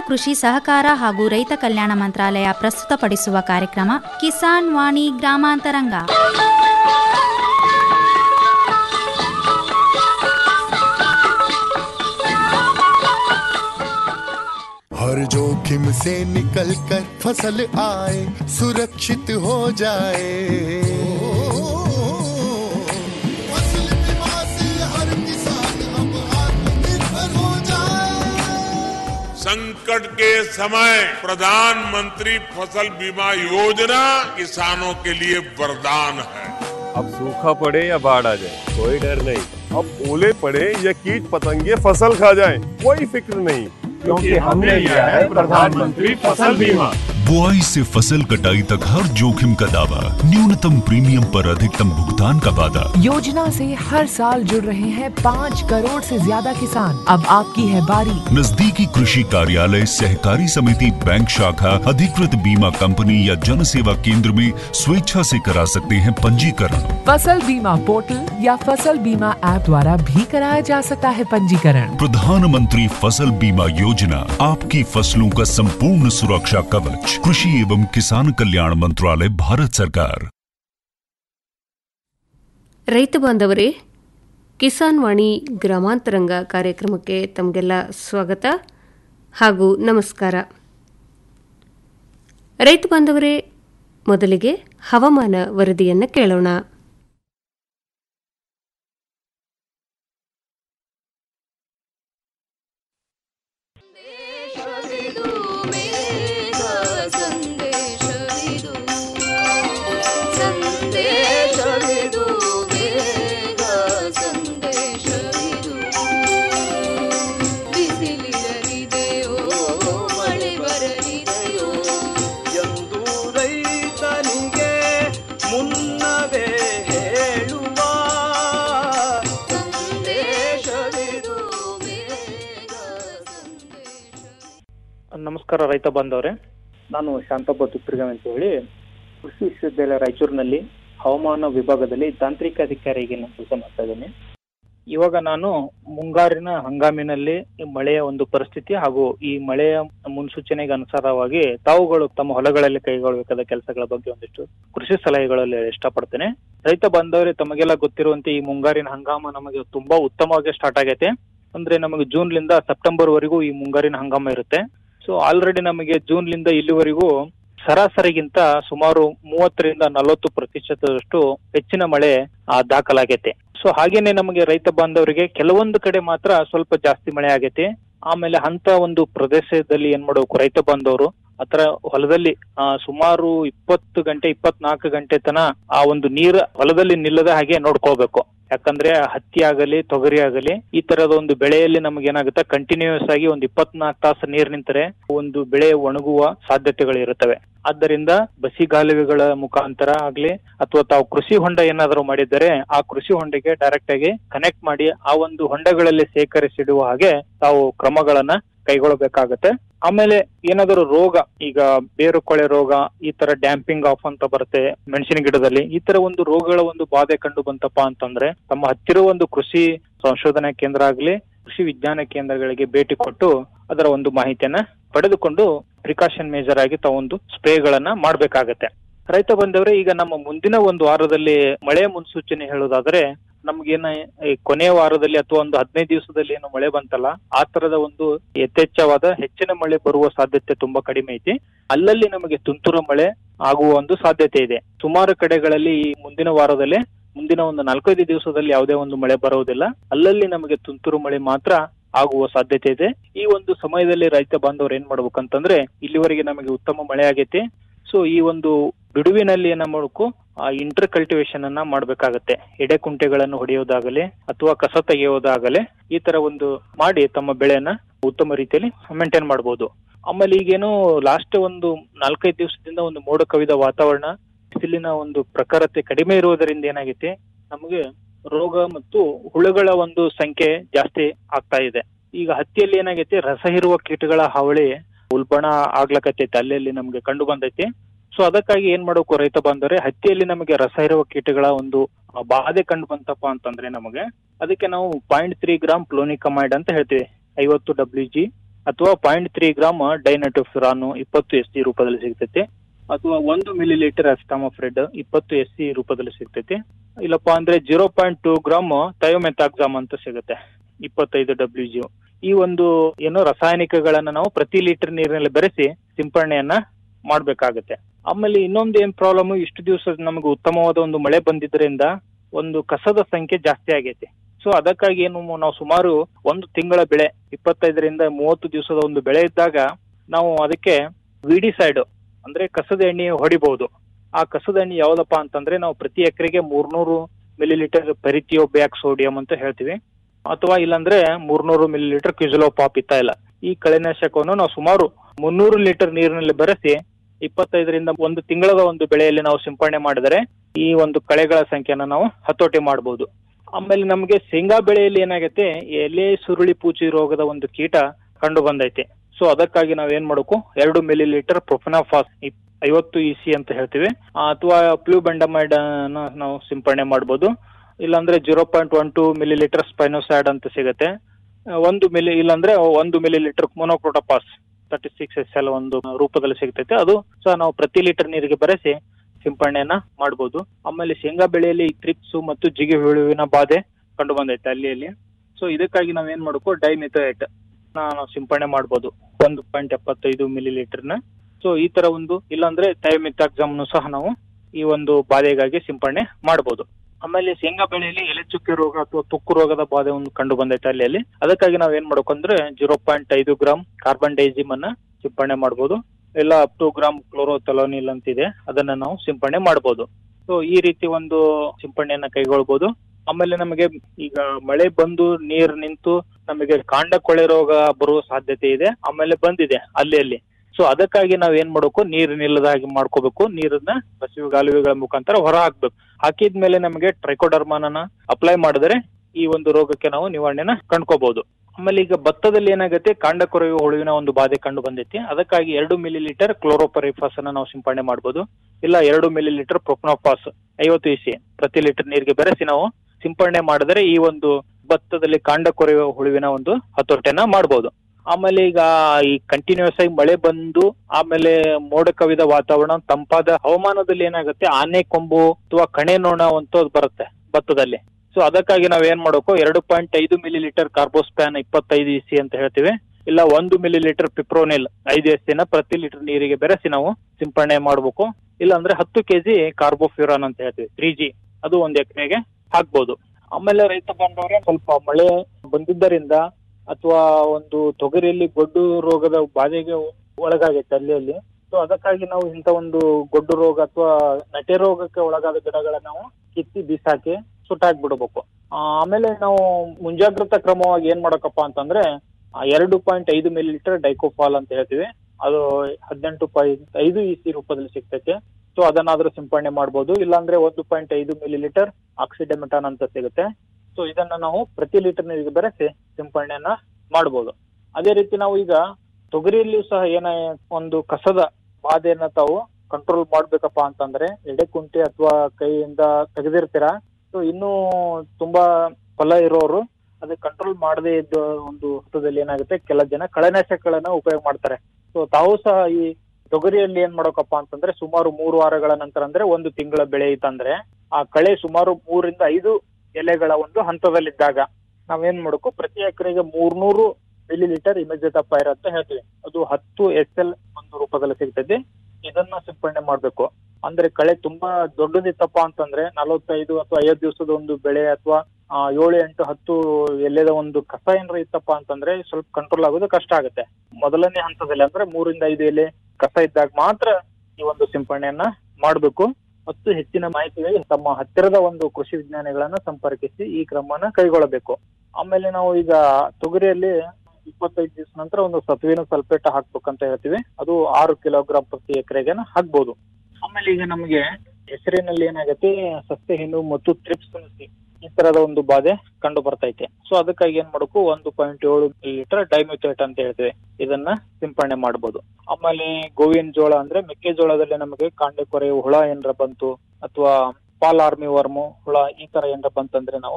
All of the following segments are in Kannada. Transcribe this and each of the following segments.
ಕೃಷಿ ಸಹಕಾರ ಹಾಗೂ ರೈತ ಕಲ್ಯಾಣ ಮಂತ್ರಾಲಯ ಪ್ರಸ್ತುತಪಡಿಸುವ ಕಾರ್ಯಕ್ರಮ ಕಿಸಾನ್ ವಾಣಿ ಗ್ರಾಮಾಂತರಂಗ हर जोखिम से निकल कर फसल आए सुरक्षित हो जाए फसल बीमा से हर किसान अब आत्मनिर्भर हो जाए संकट के समय प्रधानमंत्री फसल बीमा योजना किसानों के लिए वरदान है अब सूखा पड़े या बाढ़ आ जाए कोई डर नहीं अब ओले पड़े या कीट पतंगे फसल खा जाए कोई फिक्र नहीं क्योंकि हमने लिया है प्रधानमंत्री फसल बीमा बुआई से फसल कटाई तक हर जोखिम का दावा न्यूनतम प्रीमियम पर अधिकतम भुगतान का वादा योजना से हर साल जुड़ रहे हैं पाँच करोड़ से ज्यादा किसान अब आपकी है बारी नजदीकी कृषि कार्यालय सहकारी समिति बैंक शाखा अधिकृत बीमा कंपनी या जन सेवा केंद्र में स्वेच्छा से करा सकते हैं पंजीकरण फसल बीमा पोर्टल या फसल बीमा ऐप द्वारा भी कराया जा सकता है पंजीकरण प्रधानमंत्री फसल बीमा योजना आपकी फसलों का संपूर्ण सुरक्षा कवच कृषि एवं किसान कल्याण मंत्रालय भारत सरकार ರೈತ ಬಾಂಧವರೇ ಕಿಸಾನ್ ವಾಣಿ ಗ್ರಾಮಾಂತರಂಗ ಕಾರ್ಯಕ್ರಮಕ್ಕೆ ತಮಗೆಲ್ಲ ಸ್ವಾಗತ ಹಾಗೂ ನಮಸ್ಕಾರ ರೈತ ಬಾಂಧವರೇ ಮೊದಲಿಗೆ ಹವಾಮಾನ ವರದಿಯನ್ನು ಕೇಳೋಣ ಎಂದು ರೈತನಿಗೆ ಮುನ್ನವೇ ಹೇಳುವ ಸಂದೇಶವಿದು ನಮಸ್ಕಾರ ರೈತ ಬಾಂಧವರೇ ನಾನು ಶಾಂತಪ್ಪ ತುಪ್ರಿಗಮ್ ಅಂತ ಹೇಳಿ ಕೃಷಿ ವಿಶ್ವವಿದ್ಯಾಲಯ ರಾಯಚೂರಿನಲ್ಲಿ ಹವಾಮಾನ ವಿಭಾಗದಲ್ಲಿ ತಾಂತ್ರಿಕ ಅಧಿಕಾರಿಗೆ ನಾನು ಕೆಲಸ ಮಾಡ್ತಾ ಇದ್ದೇನೆ ಇವಾಗ ನಾನು ಮುಂಗಾರಿನ ಹಂಗಾಮಿನಲ್ಲಿ ಈ ಮಳೆಯ ಒಂದು ಪರಿಸ್ಥಿತಿ ಹಾಗೂ ಈ ಮಳೆಯ ಮುನ್ಸೂಚನೆಗೆ ಅನುಸಾರವಾಗಿ ತಾವುಗಳು ತಮ್ಮ ಹೊಲಗಳಲ್ಲಿ ಕೈಗೊಳ್ಳಬೇಕಾದ ಕೆಲಸಗಳ ಬಗ್ಗೆ ಒಂದಿಷ್ಟು ಕೃಷಿ ಸಲಹೆಗಳಲ್ಲಿ ಇಷ್ಟಪಡ್ತೇನೆ ರೈತ ಬಾಂಧವರೇ ತಮಗೆಲ್ಲ ಗೊತ್ತಿರುವಂತೆ ಈ ಮುಂಗಾರಿನ ಹಂಗಾಮ ನಮಗೆ ತುಂಬಾ ಉತ್ತಮವಾಗಿ ಸ್ಟಾರ್ಟ್ ಆಗೈತೆ ಅಂದ್ರೆ ನಮಗೆ ಜೂನ್ ಲಿಂದ ಸೆಪ್ಟೆಂಬರ್ ವರೆಗೂ ಈ ಮುಂಗಾರಿನ ಹಂಗಾಮ ಇರುತ್ತೆ ಸೊ ಆಲ್ರೆಡಿ ನಮಗೆ ಜೂನ್ ಲಿಂದ ಇಲ್ಲಿವರೆಗೂ ಸರಾಸರಿಗಿಂತ ಸುಮಾರು ಮೂವತ್ತರಿಂದ ನಲವತ್ತು ಪ್ರತಿಶತದಷ್ಟು ಹೆಚ್ಚಿನ ಮಳೆ ಆ, ದಾಖಲಾಗೈತೆ ಸೊ ಹಾಗೇನೆ ನಮಗೆ ರೈತ ಬಾಂಧವರಿಗೆ ಕೆಲವೊಂದು ಕಡೆ ಮಾತ್ರ ಸ್ವಲ್ಪ ಜಾಸ್ತಿ ಮಳೆ ಆಗೈತೆ ಆಮೇಲೆ ಅಂತ ಒಂದು ಪ್ರದೇಶದಲ್ಲಿ ಏನ್ ಮಾಡ್ಬೇಕು ರೈತ ಬಾಂಧವರು ಆತರ ಹೊಲದಲ್ಲಿ ಆ, ಸುಮಾರು ಇಪ್ಪತ್ತು ಗಂಟೆ ಇಪ್ಪತ್ನಾಲ್ಕು ಗಂಟೆ ತನ ಆ ಒಂದು ನೀರು ಹೊಲದಲ್ಲಿ ನಿಲ್ಲದ ಹಾಗೆ ನೋಡ್ಕೋಬೇಕು ಯಾಕಂದ್ರೆ ಹತ್ತಿ ಆಗಲಿ ತೊಗರಿ ಆಗಲಿ ಈ ತರದ ಒಂದು ಬೆಳೆಯಲ್ಲಿ ನಮ್ಗೆ ಏನಾಗುತ್ತೆ ಕಂಟಿನ್ಯೂಸ್ ಆಗಿ ಒಂದು ಇಪ್ಪತ್ನಾಲ್ಕು ತಾಸು ನೀರ್ ನಿಂತರೆ ಒಂದು ಬೆಳೆ ಒಣಗುವ ಸಾಧ್ಯತೆಗಳು ಇರುತ್ತವೆ ಆದ್ದರಿಂದ ಬಸಿಗಾಲುವೆಗಳ ಮುಖಾಂತರ ಆಗ್ಲಿ ಅಥವಾ ತಾವು ಕೃಷಿ ಹೊಂಡ ಏನಾದರೂ ಮಾಡಿದರೆ ಆ ಕೃಷಿ ಹೊಂಡಕ್ಕೆ ಡೈರೆಕ್ಟ್ ಆಗಿ ಕನೆಕ್ಟ್ ಮಾಡಿ ಆ ಒಂದು ಹೊಂಡಗಳಲ್ಲಿ ಸೇಕರಿಸಿಡುವ ಹಾಗೆ ತಾವು ಕ್ರಮಗಳನ್ನ ಕೈಗೊಳ್ಳಬೇಕಾಗತ್ತೆ ಆಮೇಲೆ ಏನಾದರೂ ರೋಗ ಈಗ ಬೇರು ಕೊಳೆ ರೋಗ ಈ ತರ ಡ್ಯಾಂಪಿಂಗ್ ಆಫ್ ಅಂತ ಬರುತ್ತೆ ಮೆಣಸಿನ ಗಿಡದಲ್ಲಿ ಈ ತರ ಒಂದು ರೋಗಗಳ ಒಂದು ಬಾಧೆ ಕಂಡು ಬಂತಪ್ಪ ಅಂತಂದ್ರೆ ತಮ್ಮ ಹತ್ತಿರ ಒಂದು ಕೃಷಿ ಸಂಶೋಧನಾ ಕೇಂದ್ರ ಆಗ್ಲಿ ಕೃಷಿ ವಿಜ್ಞಾನ ಕೇಂದ್ರಗಳಿಗೆ ಭೇಟಿ ಕೊಟ್ಟು ಅದರ ಒಂದು ಮಾಹಿತಿಯನ್ನ ಪಡೆದುಕೊಂಡು ಪ್ರಿಕಾಷನ್ ಮೇಜರ್ ಆಗಿ ತಾವೊಂದು ಸ್ಪ್ರೇಗಳನ್ನ ಮಾಡ್ಬೇಕಾಗತ್ತೆ ರೈತ ಬಂದವರೇ ಈಗ ನಮ್ಮ ಮುಂದಿನ ಒಂದು ವಾರದಲ್ಲಿ ಮಳೆ ಮುನ್ಸೂಚನೆ ಹೇಳೋದಾದ್ರೆ ನಮ್ಗೇನ ಈ ಕೊನೆಯ ವಾರದಲ್ಲಿ ಅಥವಾ ಒಂದು ಹದಿನೈದು ದಿವಸದಲ್ಲಿ ಏನು ಮಳೆ ಬಂತಲ್ಲ ಆ ತರದ ಒಂದು ಯಥೇಚ್ಛವಾದ ಹೆಚ್ಚಿನ ಮಳೆ ಬರುವ ಸಾಧ್ಯತೆ ತುಂಬಾ ಕಡಿಮೆ ಐತಿ ಅಲ್ಲಲ್ಲಿ ನಮಗೆ ತುಂತುರು ಮಳೆ ಆಗುವ ಒಂದು ಸಾಧ್ಯತೆ ಇದೆ ಸುಮಾರು ಕಡೆಗಳಲ್ಲಿ ಈ ಮುಂದಿನ ವಾರದಲ್ಲಿ ಮುಂದಿನ ಒಂದು ನಾಲ್ಕೈದು ದಿವಸದಲ್ಲಿ ಯಾವುದೇ ಒಂದು ಮಳೆ ಬರುವುದಿಲ್ಲ ಅಲ್ಲಲ್ಲಿ ನಮಗೆ ತುಂತುರು ಮಳೆ ಮಾತ್ರ ಆಗುವ ಸಾಧ್ಯತೆ ಇದೆ ಈ ಒಂದು ಸಮಯದಲ್ಲಿ ರೈತ ಬಾಂಧವರು ಏನ್ ಮಾಡ್ಬೇಕಂತಂದ್ರೆ ಇಲ್ಲಿವರೆಗೆ ನಮಗೆ ಉತ್ತಮ ಮಳೆ ಆಗೈತೆ ಸೊ ಈ ಒಂದು ಬಿಡುವಿನಲ್ಲಿ ಏನ ಮಾಡಬೇಕು ಆ ಇಂಟರ್ ಕಲ್ಟಿವೇಶನ್ ಅನ್ನ ಮಾಡ್ಬೇಕಾಗತ್ತೆ ಎಡೆ ಕುಂಟೆಗಳನ್ನು ಹೊಡೆಯೋದಾಗಲಿ ಅಥವಾ ಕಸ ತೆಗೆಯೋದಾಗಲಿ ಈ ತರ ಒಂದು ಮಾಡಿ ತಮ್ಮ ಬೆಳೆಯನ್ನ ಉತ್ತಮ ರೀತಿಯಲ್ಲಿ ಮೇಂಟೈನ್ ಮಾಡಬಹುದು ಆಮೇಲೆ ಈಗೇನು ಲಾಸ್ಟ್ ಒಂದು ನಾಲ್ಕೈದು ದಿವಸದಿಂದ ಒಂದು ಮೋಡ ಕವಿದ ವಾತಾವರಣ ಬಿಸಿಲಿನ ಒಂದು ಪ್ರಖರತೆ ಕಡಿಮೆ ಇರುವುದರಿಂದ ಏನಾಗೈತೆ ನಮಗೆ ರೋಗ ಮತ್ತು ಹುಳುಗಳ ಒಂದು ಸಂಖ್ಯೆ ಜಾಸ್ತಿ ಆಗ್ತಾ ಇದೆ ಈಗ ಹತ್ತಿಯಲ್ಲಿ ಏನಾಗೈತೆ ರಸ ಹೀರುವ ಕೀಟಗಳ ಹಾವಳಿ ಉಲ್ಬಣ ಆಗ್ಲಕತ್ತೈತೆ ಅಲ್ಲಲ್ಲಿ ನಮ್ಗೆ ಕಂಡು ಬಂದೈತಿ ಸೊ ಅದಕ್ಕಾಗಿ ಏನ್ ಮಾಡ್ಬೇಕು ರೈತ ಬಂದರೆ ಹತ್ತಿಯಲ್ಲಿ ನಮಗೆ ರಸ ಇರುವ ಕೀಟಗಳ ಒಂದು ಆ, ಬಾಧೆ ಕಂಡು ಬಂತಪ್ಪ ಅಂತಂದ್ರೆ ನಮಗೆ ಅದಕ್ಕೆ ನಾವು ಪಾಯಿಂಟ್ ತ್ರೀ ಗ್ರಾಮ್ ಪ್ಲೋನಿಕಮೈಡ್ ಅಂತ ಹೇಳ್ತೀವಿ ಐವತ್ತು ಡಬ್ಲ್ಯೂ ಜಿ ಅಥವಾ ಪಾಯಿಂಟ್ ತ್ರೀ ಗ್ರಾಮ್ ಡೈನಟೋಫಿರಾನ್ ಇಪ್ಪತ್ತು ಎಸ್ ಜಿ ರೂಪದಲ್ಲಿ ಸಿಗ್ತೈತಿ ಅಥವಾ ಒಂದು ಮಿಲಿ ಲೀಟರ್ ಅಸ್ಟಾಮಫ್ರೆಡ್ ಇಪ್ಪತ್ತು ಎಸ್ ಸಿ ರೂಪದಲ್ಲಿ ಸಿಗ್ತೈತಿ ಇಲ್ಲಪ್ಪ ಅಂದ್ರೆ zero point two gram thiamethoxam ಅಂತ ಸಿಗುತ್ತೆ ಇಪ್ಪತ್ತೈದು ಡಬ್ಲ್ಯೂ ಜಿ ಈ ಒಂದು ಏನು ರಾಸಾಯನಿಕಗಳನ್ನ ನಾವು ಪ್ರತಿ ಲೀಟರ್ ನೀರಿನಲ್ಲಿ ಬೆರೆಸಿ ಸಿಂಪರಣೆಯನ್ನ ಮಾಡ್ಬೇಕಾಗತ್ತೆ ಆಮೇಲೆ ಇನ್ನೊಂದು ಏನ್ ಪ್ರಾಬ್ಲಮ್ ಇಷ್ಟು ದಿವಸ ನಮಗೆ ಉತ್ತಮವಾದ ಒಂದು ಮಳೆ ಬಂದಿದ್ರಿಂದ ಒಂದು ಕಸದ ಸಂಖ್ಯೆ ಜಾಸ್ತಿ ಆಗೈತಿ ಸೊ ಅದಕ್ಕಾಗಿ ಏನು ನಾವು ಸುಮಾರು ಒಂದು ತಿಂಗಳ ಬೆಳೆ ಇಪ್ಪತ್ತೈದರಿಂದ ಮೂವತ್ತು ದಿವಸದ ಒಂದು ಬೆಳೆ ಇದ್ದಾಗ ನಾವು ಅದಕ್ಕೆ ವಿಡಿಸೈಡ್ ಅಂದ್ರೆ ಕಸದ ಎಣ್ಣೆ ಹೊಡಿಬಹುದು ಆ ಕಸದ ಎಣ್ಣೆ ಯಾವ್ದಪ್ಪ ಅಂತಂದ್ರೆ ನಾವು ಪ್ರತಿ ಎಕರೆಗೆ ಮೂರ್ನೂರು millilitre pyrithiobac sodium ಅಂತ ಹೇಳ್ತೀವಿ ಅಥವಾ ಇಲ್ಲಾಂದ್ರೆ ಮೂರ್ನೂರು ಮಿಲಿ ಲೀಟರ್ ಕ್ಯುಜಲೋ ಪಾಪ್ ಇತ್ತ ಇಲ್ಲ ಈ ಕಳೆನಾಶಕವನ್ನು ನಾವು ಸುಮಾರು ಮುನ್ನೂರು ಲೀಟರ್ ನೀರಿನಲ್ಲಿ ಬೆರೆಸಿ ಇಪ್ಪತ್ತೈದರಿಂದ ಒಂದು ತಿಂಗಳದ ಒಂದು ಬೆಳೆಯಲ್ಲಿ ನಾವು ಸಿಂಪಡಣೆ ಮಾಡಿದರೆ ಈ ಒಂದು ಕಳೆಗಳ ಸಂಖ್ಯೆನ ನಾವು ಹತೋಟಿ ಮಾಡಬಹುದು ಆಮೇಲೆ ನಮಗೆ ಶೇಂಗಾ ಬೆಳೆಯಲ್ಲಿ ಏನಾಗೈತೆ ಎಲೆ ಸುರುಳಿ ಪೂಚಿ ರೋಗದ ಒಂದು ಕೀಟ ಕಂಡು ಬಂದೈತೆ ಸೊ ಅದಕ್ಕಾಗಿ ನಾವ್ ಏನ್ ಮಾಡಬೇಕು ಎರಡು ಮಿಲಿ ಲೀಟರ್ ಪ್ರೊಫೆನಾಫಾಸ್ ಐವತ್ತು ಇ ಸಿ ಅಂತ ಹೇಳ್ತೀವಿ ಅಥವಾ ಪ್ಲೂಬೆಂಡಮೈಡ್ ನಾವು ಸಿಂಪಡಣೆ ಮಾಡ್ಬೋದು ಇಲ್ಲಾಂದ್ರೆ zero point one two millilitre spinosad ಅಂತ ಸಿಗುತ್ತೆ ಆ, ಒಂದು ಮಿಲಿ ಇಲ್ಲಾಂದ್ರೆ ಒಂದು millilitre monocrotophos thirty six S L ಒಂದು ರೂಪದಲ್ಲಿ ಸಿಗ್ತೈತೆ ಅದು ಸಹ ನಾವು ಪ್ರತಿ ಲೀಟರ್ ನೀರಿಗೆ ಬೆರೆಸಿ ಸಿಂಪಡಣೆಯನ್ನ ಮಾಡ್ಬೋದು ಆಮೇಲೆ ಶೇಂಗಾ ಬೆಳೆಯಲ್ಲಿ ತ್ರಿಪ್ಸು ಮತ್ತು ಜಿಗಿ ಹುಳುವಿನ ಬಾಧೆ ಕಂಡು ಬಂದೈತೆ ಅಲ್ಲಿ ಅಲ್ಲಿ ಸೊ ಇದಕ್ಕಾಗಿ ನಾವ್ ಏನ್ ಮಾಡಬೇಕು ಡೈಮಿಥೋಯೇಟ್ ನಾವು ಸಿಂಪಡಣೆ ಮಾಡ್ಬೋದು ಒಂದು ಪಾಯಿಂಟ್ ಎಪ್ಪತ್ತೈದು ಮಿಲಿ ಲೀಟರ್ನ ಸೊ ಈ ತರ ಒಂದು ಇಲ್ಲಾಂದ್ರೆ ಥೈಮಿಥಾಕ್ಸಮ್ನು ಸಹ ನಾವು ಈ ಒಂದು ಬಾಧೆಗಾಗಿ ಸಿಂಪಡಣೆ ಮಾಡ್ಬೋದು ಆಮೇಲೆ ಶೇಂಗಾ ಬೆಳೆಯಲ್ಲಿ ಎಲೆ ಚುಕ್ಕೆ ರೋಗ ಅಥವಾ ತುಕ್ಕು ರೋಗದ ಬಾಧೆ ಒಂದು ಕಂಡು ಬಂದೈತೆ ಅಲ್ಲಿ ಅಲ್ಲಿ ಅದಕ್ಕಾಗಿ ನಾವ್ ಏನ್ ಮಾಡ್ಬೇಕು ಅಂದ್ರೆ ಜೀರೋ ಪಾಯಿಂಟ್ ಐದು ಗ್ರಾಮ್ ಕಾರ್ಬನ್ ಡೈಸಿಮ್ ಅನ್ನ ಸಿಂಪಡಣೆ ಮಾಡ್ಬೋದು ಇಲ್ಲ ಅಪ್ ಟು ಗ್ರಾಮ್ ಕ್ಲೋರೋಥೆಲೋನಿಲ್ ಅಂತಿದೆ ಅದನ್ನ ನಾವು ಸಿಂಪಡಣೆ ಮಾಡ್ಬೋದು ಸೊ ಈ ರೀತಿ ಒಂದು ಸಿಂಪಡಣೆಯನ್ನ ಕೈಗೊಳ್ಬಹುದು ಆಮೇಲೆ ನಮಗೆ ಈಗ ಮಳೆ ಬಂದು ನೀರು ನಿಂತು ನಮಗೆ ಕಾಂಡ ಕೊಳೆ ರೋಗ ಬರುವ ಸಾಧ್ಯತೆ ಇದೆ ಆಮೇಲೆ ಬಂದಿದೆ ಅಲ್ಲಿ ಅಲ್ಲಿ ಸೊ ಅದಕ್ಕಾಗಿ ನಾವ್ ಏನ್ ಮಾಡ್ಬೇಕು ನೀರು ನಿಲ್ಲದ ಹಾಗೆ ಮಾಡ್ಕೋಬೇಕು ನೀರನ್ನ ಬಸಿವು ಗಾಲುವೆಗಳ ಮುಖಾಂತರ ಹೊರ ಹಾಕ್ಬೇಕು ಹಾಕಿದ್ಮೇಲೆ ನಮಗೆ ಟ್ರೈಕೋಡರ್ಮಾನ ಅಪ್ಲೈ ಮಾಡಿದ್ರೆ ಈ ಒಂದು ರೋಗಕ್ಕೆ ನಾವು ನಿವಾರಣೆನ ಕಂಡ್ಕೋಬಹುದು ಆಮೇಲೆ ಈಗ ಭತ್ತದಲ್ಲಿ ಏನಾಗುತ್ತೆ ಕಾಂಡ ಕೊರೆಯುವ ಹುಳುವಿನ ಒಂದು ಬಾಧೆ ಕಂಡು ಬಂದೈತಿ ಅದಕ್ಕಾಗಿ ಎರಡು ಮಿಲಿ ಲೀಟರ್ ಕ್ಲೋರೋಪರಿಫಾಸ್ ಅನ್ನ ನಾವು ಸಿಂಪಡಣೆ ಮಾಡಬಹುದು ಇಲ್ಲ ಎರಡು ಮಿಲಿ ಲೀಟರ್ ಪ್ರೊಪ್ನೋಫಾಸ್ ಐವತ್ತು ಇಸಿ ಪ್ರತಿ ಲೀಟರ್ ನೀರಿಗೆ ಬೆರೆಸಿ ನಾವು ಸಿಂಪಡಣೆ ಮಾಡಿದರೆ ಈ ಒಂದು ಭತ್ತದಲ್ಲಿ ಕಾಂಡ ಕೊರೆಯುವ ಹುಳುವಿನ ಒಂದು ಹತೋಟಿಯನ್ನ ಮಾಡಬಹುದು ಆಮೇಲೆ ಈಗ ಈ ಕಂಟಿನ್ಯೂಸ್ ಆಗಿ ಮಳೆ ಬಂದು ಆಮೇಲೆ ಮೋಡ ಕವಿದ ವಾತಾವರಣ ತಂಪಾದ ಹವಾಮಾನದಲ್ಲಿ ಏನಾಗುತ್ತೆ ಆನೆ ಕೊಂಬು ಅಥವಾ ಕಣೆ ನೋಣ ಅಂತ ಬರುತ್ತೆ ಭತ್ತದಲ್ಲಿ ಸೊ ಅದಕ್ಕಾಗಿ ನಾವ್ ಏನ್ ಮಾಡಬೇಕು ಎರಡು ಪಾಯಿಂಟ್ ಐದು ಮಿಲಿ ಲೀಟರ್ ಕಾರ್ಬೋಸ್ಪ್ಯಾನ್ ಇಪ್ಪತ್ತೈದು ಇ ಸಿ ಅಂತ ಹೇಳ್ತೀವಿ ಇಲ್ಲ ಒಂದು ಮಿಲಿ ಲೀಟರ್ ಪಿಪ್ರೋನಿಲ್ ಐದು ಎಸ್ ನ ಪ್ರತಿ ಲೀಟರ್ ನೀರಿಗೆ ಬೆರೆಸಿ ನಾವು ಸಿಂಪಡಣೆ ಮಾಡಬೇಕು ಇಲ್ಲ ಅಂದ್ರೆ ಹತ್ತು ಕೆಜಿ ಕಾರ್ಬೋಫ್ಯೂರಾನ್ ಅಂತ ಹೇಳ್ತೀವಿ ತ್ರೀ ಜಿ ಅದು ಒಂದ್ ಎಕರೆಗೆ ಹಾಕ್ಬೋದು ಆಮೇಲೆ ರೈತ ಬಾಂಧವರೇ ಸ್ವಲ್ಪ ಮಳೆ ಬಂದಿದ್ದರಿಂದ ಅಥವಾ ಒಂದು ತೊಗರಿಯಲ್ಲಿ ಗೊಡ್ಡು ರೋಗದ ಬಾಧೆಗೆ ಒಳಗಾಗೈತೆ ಅಲ್ಲಿ ಅಲ್ಲಿ ಸೊ ಅದಕ್ಕಾಗಿ ನಾವು ಇಂಥ ಒಂದು ಗೊಡ್ಡು ರೋಗ ಅಥವಾ ನಟೆ ರೋಗಕ್ಕೆ ಒಳಗಾದ ಗಿಡಗಳನ್ನ ನಾವು ಕಿತ್ತಿ ಬಿಸಾಕಿ ಸುಟ್ಟಾಕ್ಬಿಡ್ಬೇಕು ಆ, ಆಮೇಲೆ ನಾವು ಮುಂಜಾಗ್ರತಾ ಕ್ರಮವಾಗಿ ಏನ್ ಮಾಡಕಪ್ಪ ಅಂತಂದ್ರೆ ಆ, ಎರಡು ಪಾಯಿಂಟ್ ಐದು ಮಿಲಿ ಲೀಟರ್ ಡೈಕೋಫಾಲ್ ಅಂತ ಹೇಳ್ತೀವಿ ಅದು ಹದಿನೆಂಟು ಪಾಯಿಂಟ್ ಐದು ಇ ಸಿ ರೂಪದಲ್ಲಿ ಸಿಗ್ತೈತೆ ಸೊ ಅದನ್ನಾದ್ರೂ ಸಿಂಪಡಣೆ ಮಾಡ್ಬೋದು ಇಲ್ಲಾಂದ್ರೆ ಒಂದು ಪಾಯಿಂಟ್ ಐದು ಮಿಲಿ ಲೀಟರ್ ಆಕ್ಸಿಡೆಮಿಟಾನ್ ಅಂತ ಸಿಗುತ್ತೆ ಸೊ ಇದನ್ನ ನಾವು ಪ್ರತಿ ಲೀಟರ್ ನೀರಿಗೆ ಬೆರೆಸಿ ಸಿಂಪಡಣೆಯನ್ನ ಮಾಡ್ಬೋದು ಅದೇ ರೀತಿ ನಾವು ಈಗ ತೊಗರಿಯಲ್ಲಿಯೂ ಸಹ ಏನ ಒಂದು ಕಸದ ಬಾಧೆಯನ್ನ ತಾವು ಕಂಟ್ರೋಲ್ ಮಾಡ್ಬೇಕಪ್ಪ ಅಂತಂದ್ರೆ ಎಡೆಕುಂಟೆ ಅಥವಾ ಕೈಯಿಂದ ತೆಗೆದಿರ್ತೀರಾ ಸೊ ಇನ್ನೂ ತುಂಬಾ ಫಲ ಇರೋರು ಅದಕ್ಕೆ ಕಂಟ್ರೋಲ್ ಮಾಡದೇ ಇದ್ದ ಒಂದು ಹಂತದಲ್ಲಿ ಏನಾಗುತ್ತೆ ಕೆಲ ಜನ ಕಳೆನಾಶಕಗಳನ್ನ ಉಪಯೋಗ ಮಾಡ್ತಾರೆ ಸೊ ತಾವು ಸಹ ಈ ತೊಗರಿಯಲ್ಲಿ ಏನ್ ಮಾಡೋಕಪ್ಪ ಅಂತಂದ್ರೆ ಸುಮಾರು ಮೂರು ವಾರಗಳ ನಂತರ ಅಂದ್ರೆ ಒಂದು ತಿಂಗಳ ಬೆಳೆ ಇತ್ತಂದ್ರೆ ಆ ಕಳೆ ಸುಮಾರು ಮೂರಿಂದ ಐದು ಎಲೆಗಳ ಒಂದು ಹಂತದಲ್ಲಿದ್ದಾಗ ನಾವೇನ್ ಮಾಡಬೇಕು ಪ್ರತಿ ಎಕರೆಗೆ ಮೂರ್ನೂರು ಮಿಲಿ ಲೀಟರ್ ಇಮೆಜೆಟ ಪೈರ್ ಅಂತ ಹೇಳ್ತೀವಿ ಅದು ಹತ್ತು ಎಸ್ ಎಲ್ ಒಂದು ರೂಪದಲ್ಲಿ ಸಿಗ್ತೈತಿ ಇದನ್ನ ಸಿಂಪಡಣೆ ಮಾಡ್ಬೇಕು ಅಂದ್ರೆ ಕಳೆ ತುಂಬಾ ದೊಡ್ಡದಿತ್ತಪ್ಪ ಅಂತಂದ್ರೆ ನಲವತ್ತೈದು ಅಥವಾ ಐವತ್ತು ದಿವಸದ ಒಂದು ಬೆಳೆ ಅಥವಾ ಆ, ಏಳು ಎಂಟು ಹತ್ತು ಎಲೆದ ಒಂದು ಕಸ ಏನಾರ ಇತ್ತಪ್ಪ ಅಂತಂದ್ರೆ ಸ್ವಲ್ಪ ಕಂಟ್ರೋಲ್ ಆಗೋದು ಕಷ್ಟ ಆಗುತ್ತೆ ಮೊದಲನೇ ಹಂತದಲ್ಲಿ ಅಂದ್ರೆ ಮೂರಿಂದ ಐದು ಎಲೆ ಕಸ ಇದ್ದಾಗ ಮಾತ್ರ ಈ ಒಂದು ಸಿಂಪಡಣೆಯನ್ನ ಮಾಡಬೇಕು ಮತ್ತು ಹೆಚ್ಚಿನ ಮಾಹಿತಿಗಾಗಿ ತಮ್ಮ ಹತ್ತಿರದ ಒಂದು ಕೃಷಿ ವಿಜ್ಞಾನಿಗಳನ್ನ ಸಂಪರ್ಕಿಸಿ ಈ ಕ್ರಮನ ಕೈಗೊಳ್ಳಬೇಕು ಆಮೇಲೆ ನಾವು ಈಗ ತೊಗರಿಯಲ್ಲಿ ಇಪ್ಪತ್ತೈದು ದಿವಸ ನಂತರ ಒಂದು ಸತುವಿನ ಸಲ್ಫೇಟ್ ಹಾಕ್ಬೇಕಂತ ಹೇಳ್ತೀವಿ ಅದು ಆರು ಕಿಲೋಗ್ರಾಂ ಪ್ರತಿ ಎಕರೆಗೆ ಹಾಕ್ಬೋದು ಆಮೇಲೆ ಈಗ ನಮಗೆ ಹೆಸರಿನಲ್ಲಿ ಏನಾಗತ್ತೆ ಸಸ್ಯ ಹೆಣ್ಣು ಮತ್ತು ಟ್ರಿಪ್ಸ್ ನುಸಿ ಈ ತರದ ಒಂದು ಬಾಧೆ ಕಂಡು ಬರ್ತೈತೆ ಸೊ ಅದಕ್ಕಾಗಿ ಏನ್ ಮಾಡಬೇಕು ಒಂದು ಪಾಯಿಂಟ್ ಏಳು ಲೀಟರ್ ಡೈಮ್ಯೂಥೇಟ್ ಅಂತ ಹೇಳ್ತೀವಿ ಇದನ್ನ ಸಿಂಪಡಣೆ ಮಾಡಬಹುದು ಆಮೇಲೆ ಗೋವಿನ ಜೋಳ ಅಂದ್ರೆ ಮೆಕ್ಕೆಜೋಳದಲ್ಲಿ ನಮಗೆ ಕಾಂಡೆ ಕೊರೆಯುವ ಹುಳ ಏನಾರ ಬಂತು ಅಥವಾ ಪಾಲ್ ಆರ್ಮಿ ವರ್ಮು ಹುಳ ಈ ತರ ಏನಾರ ಬಂತಂದ್ರೆ ನಾವು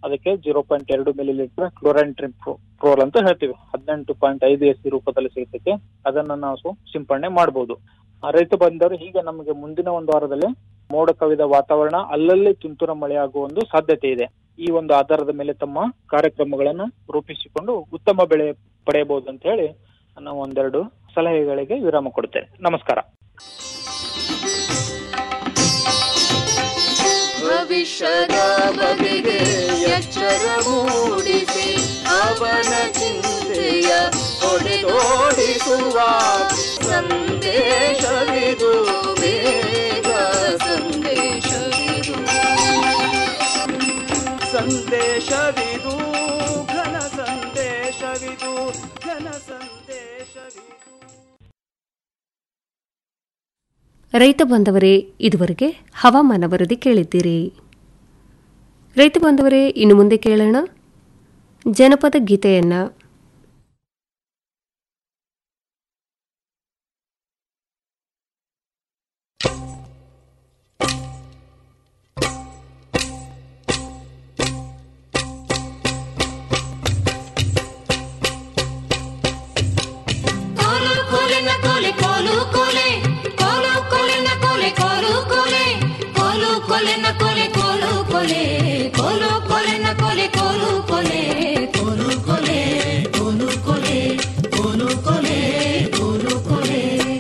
ಅದಕ್ಕೆ ಜೀರೋ ಪಾಯಿಂಟ್ ಎರಡು ಮಿಲಿ ಲೀಟರ್ ಕ್ಲೋರಾಂಟ್ರಿನ್ ಪ್ರೋಲ್ ಅಂತ ಹೇಳ್ತೀವಿ ಹದಿನೆಂಟು ಪಾಯಿಂಟ್ ಐದು ಎಸ್ ಸಿ ರೂಪದಲ್ಲಿ ಸಿಗ್ತೈತೆ ಅದನ್ನ ನಾವು ಸಿಂಪಡಣೆ ಮಾಡಬಹುದು ರೈತ ಬಂದವರು ಹೀಗೆ ನಮಗೆ ಮುಂದಿನ ಒಂದು ವಾರದಲ್ಲಿ ಮೋಡ ಕವಿದ ವಾತಾವರಣ ಅಲ್ಲಲ್ಲಿ ತುಂತುರ ಮಳೆ ಆಗುವ ಒಂದು ಸಾಧ್ಯತೆ ಇದೆ ಈ ಒಂದು ಆಧಾರದ ಮೇಲೆ ತಮ್ಮ ಕಾರ್ಯಕ್ರಮಗಳನ್ನ ರೂಪಿಸಿಕೊಂಡು ಉತ್ತಮ ಬೆಳೆ ಪಡೆಯಬಹುದು ಅಂತ ಹೇಳಿ ನಾನು ಒಂದೆರಡು ಸಲಹೆಗಳಿಗೆ ವಿರಾಮ ಕೊಡ್ತೇನೆ ನಮಸ್ಕಾರ ಭವಿಷ್ಯದ ಬಗೆಗೆ ಎಚ್ಚರ ಮೂಡಿಸಿ ಅವನ ಚಿಂತೆಯ ಹೊಡೆದೋಡಿಸುವ ಸಂದೇಶವಿದು ಬೇಗ ಸಂದೇಶವಿದು ಸಂದೇಶವಿದು ಘನ ಸಂದೇಶವಿದು ಘನ ಸಂದೇಶವಿದು ರೈತ ಬಾಂಧವರೇ ಇದುವರೆಗೆ ಹವಾಮಾನ ವರದಿ ಕೇಳಿದ್ದೀರಿ ರೈತ ಬಾಂಧವರೇ ಇನ್ನು ಮುಂದೆ ಕೇಳೋಣ ಜನಪದ ಗೀತೆಯನ್ನ ಕೋಲು ಕೋಲಿನ ಕೋಲೆ ಕೋಲು ಕೋಲೆ ಕೋಲು ಕೋಲಿನ ಕೋಲೆ ಕೋಲು ಕೋಲೆ ಕೋಲು ಕೋಲಿನ ಕೋಲೆ ಕೋಲು ಕೋಲೆ ಕೋಲು ಕೋಲಿನ ಕೋಲೆ ಕೋಲು ಕೋಲೆ ಕೋಲು ಕೋಲೆ ಕೋಲು ಕೋಲೆ ಕೋಲು ಕೋಲೆ ಕೋಲು ಕೋಲೆ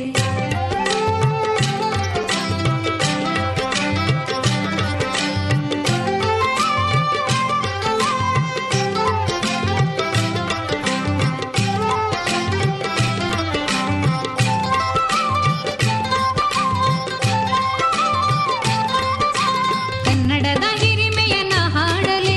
ಕನ್ನಡದ ಹಿರಿಮೆಯನ್ನ ಹಾಡಲೆ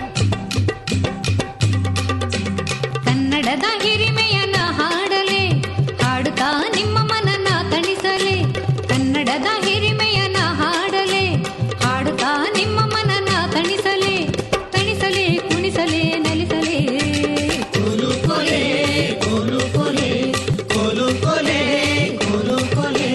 ಕನ್ನಡದ ಹಿರಿಮೆಯನ್ನ ಹಾಡಲೆ ಹಾಡುತ್ತಾ ನಿಮ್ಮ ಮನನ ತಣಿಸಲೆ ಕನ್ನಡದ ಹಿರಿಮೆಯನ್ನ ಹಾಡಲೆ ಹಾಡುತ್ತಾ ನಿಮ್ಮ ಮನನ ತಣಿಸಲೆ ತಣಿಸಲೆ ಕುಣಿಸಲೆ ನಲಿಸಲೆ ಕೋಲು ಕೊಲೆ ಕೋಲು ಕೊಲೆ ಕೋಲು ಕೊಲೆ ಕೋಲು ಕೊಲೆ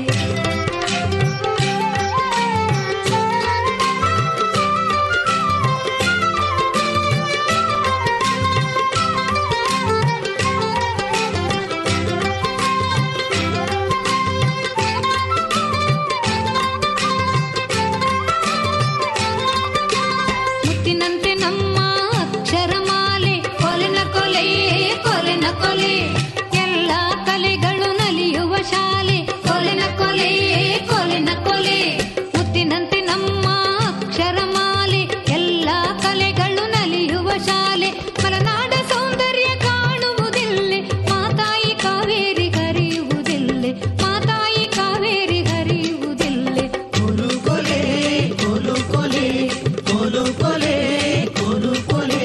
ಮುತ್ತಿನಂತೆ ನಮ್ಮ ಅಕ್ಷರಮಾಲೆ ಕೊಲೆನ ಕೊಲೆ ಕೊಲೆನ ಕೊಲೆ ಎಲ್ಲ ಕಲೆಗಳು ನಲಿಯುವ ಶಾಲೆ ಕೊಲೆನ ಕೊಲೆ ಕೊಲೆನ ಕೊಲೆ ಮುತ್ತಿನಂತೆ ನಮ್ಮ ಅಕ್ಷರಮಾಲೆ ಎಲ್ಲ ಕಲೆಗಳು ನಲಿಯುವ ಶಾಲೆ ಮಲೆನಾಡ ಸೌಂದರ್ಯ ಕಾಣುವುದಿಲ್ಲೆ ಮಾತಾಯಿ ಕಾವೇರಿ ಹರಿಯುವುದಿಲ್ಲೆ ಮಾತಾಯಿ ಕಾವೇರಿ ಹರಿಯುವುದಿಲ್ಲೆ ಕೊಲು ಕೊಲೆ ಕೊಲು ಕೊಲೆ ಕೋಲು ಕೊಲೆ ಕೋಲು ಕೊಲೆ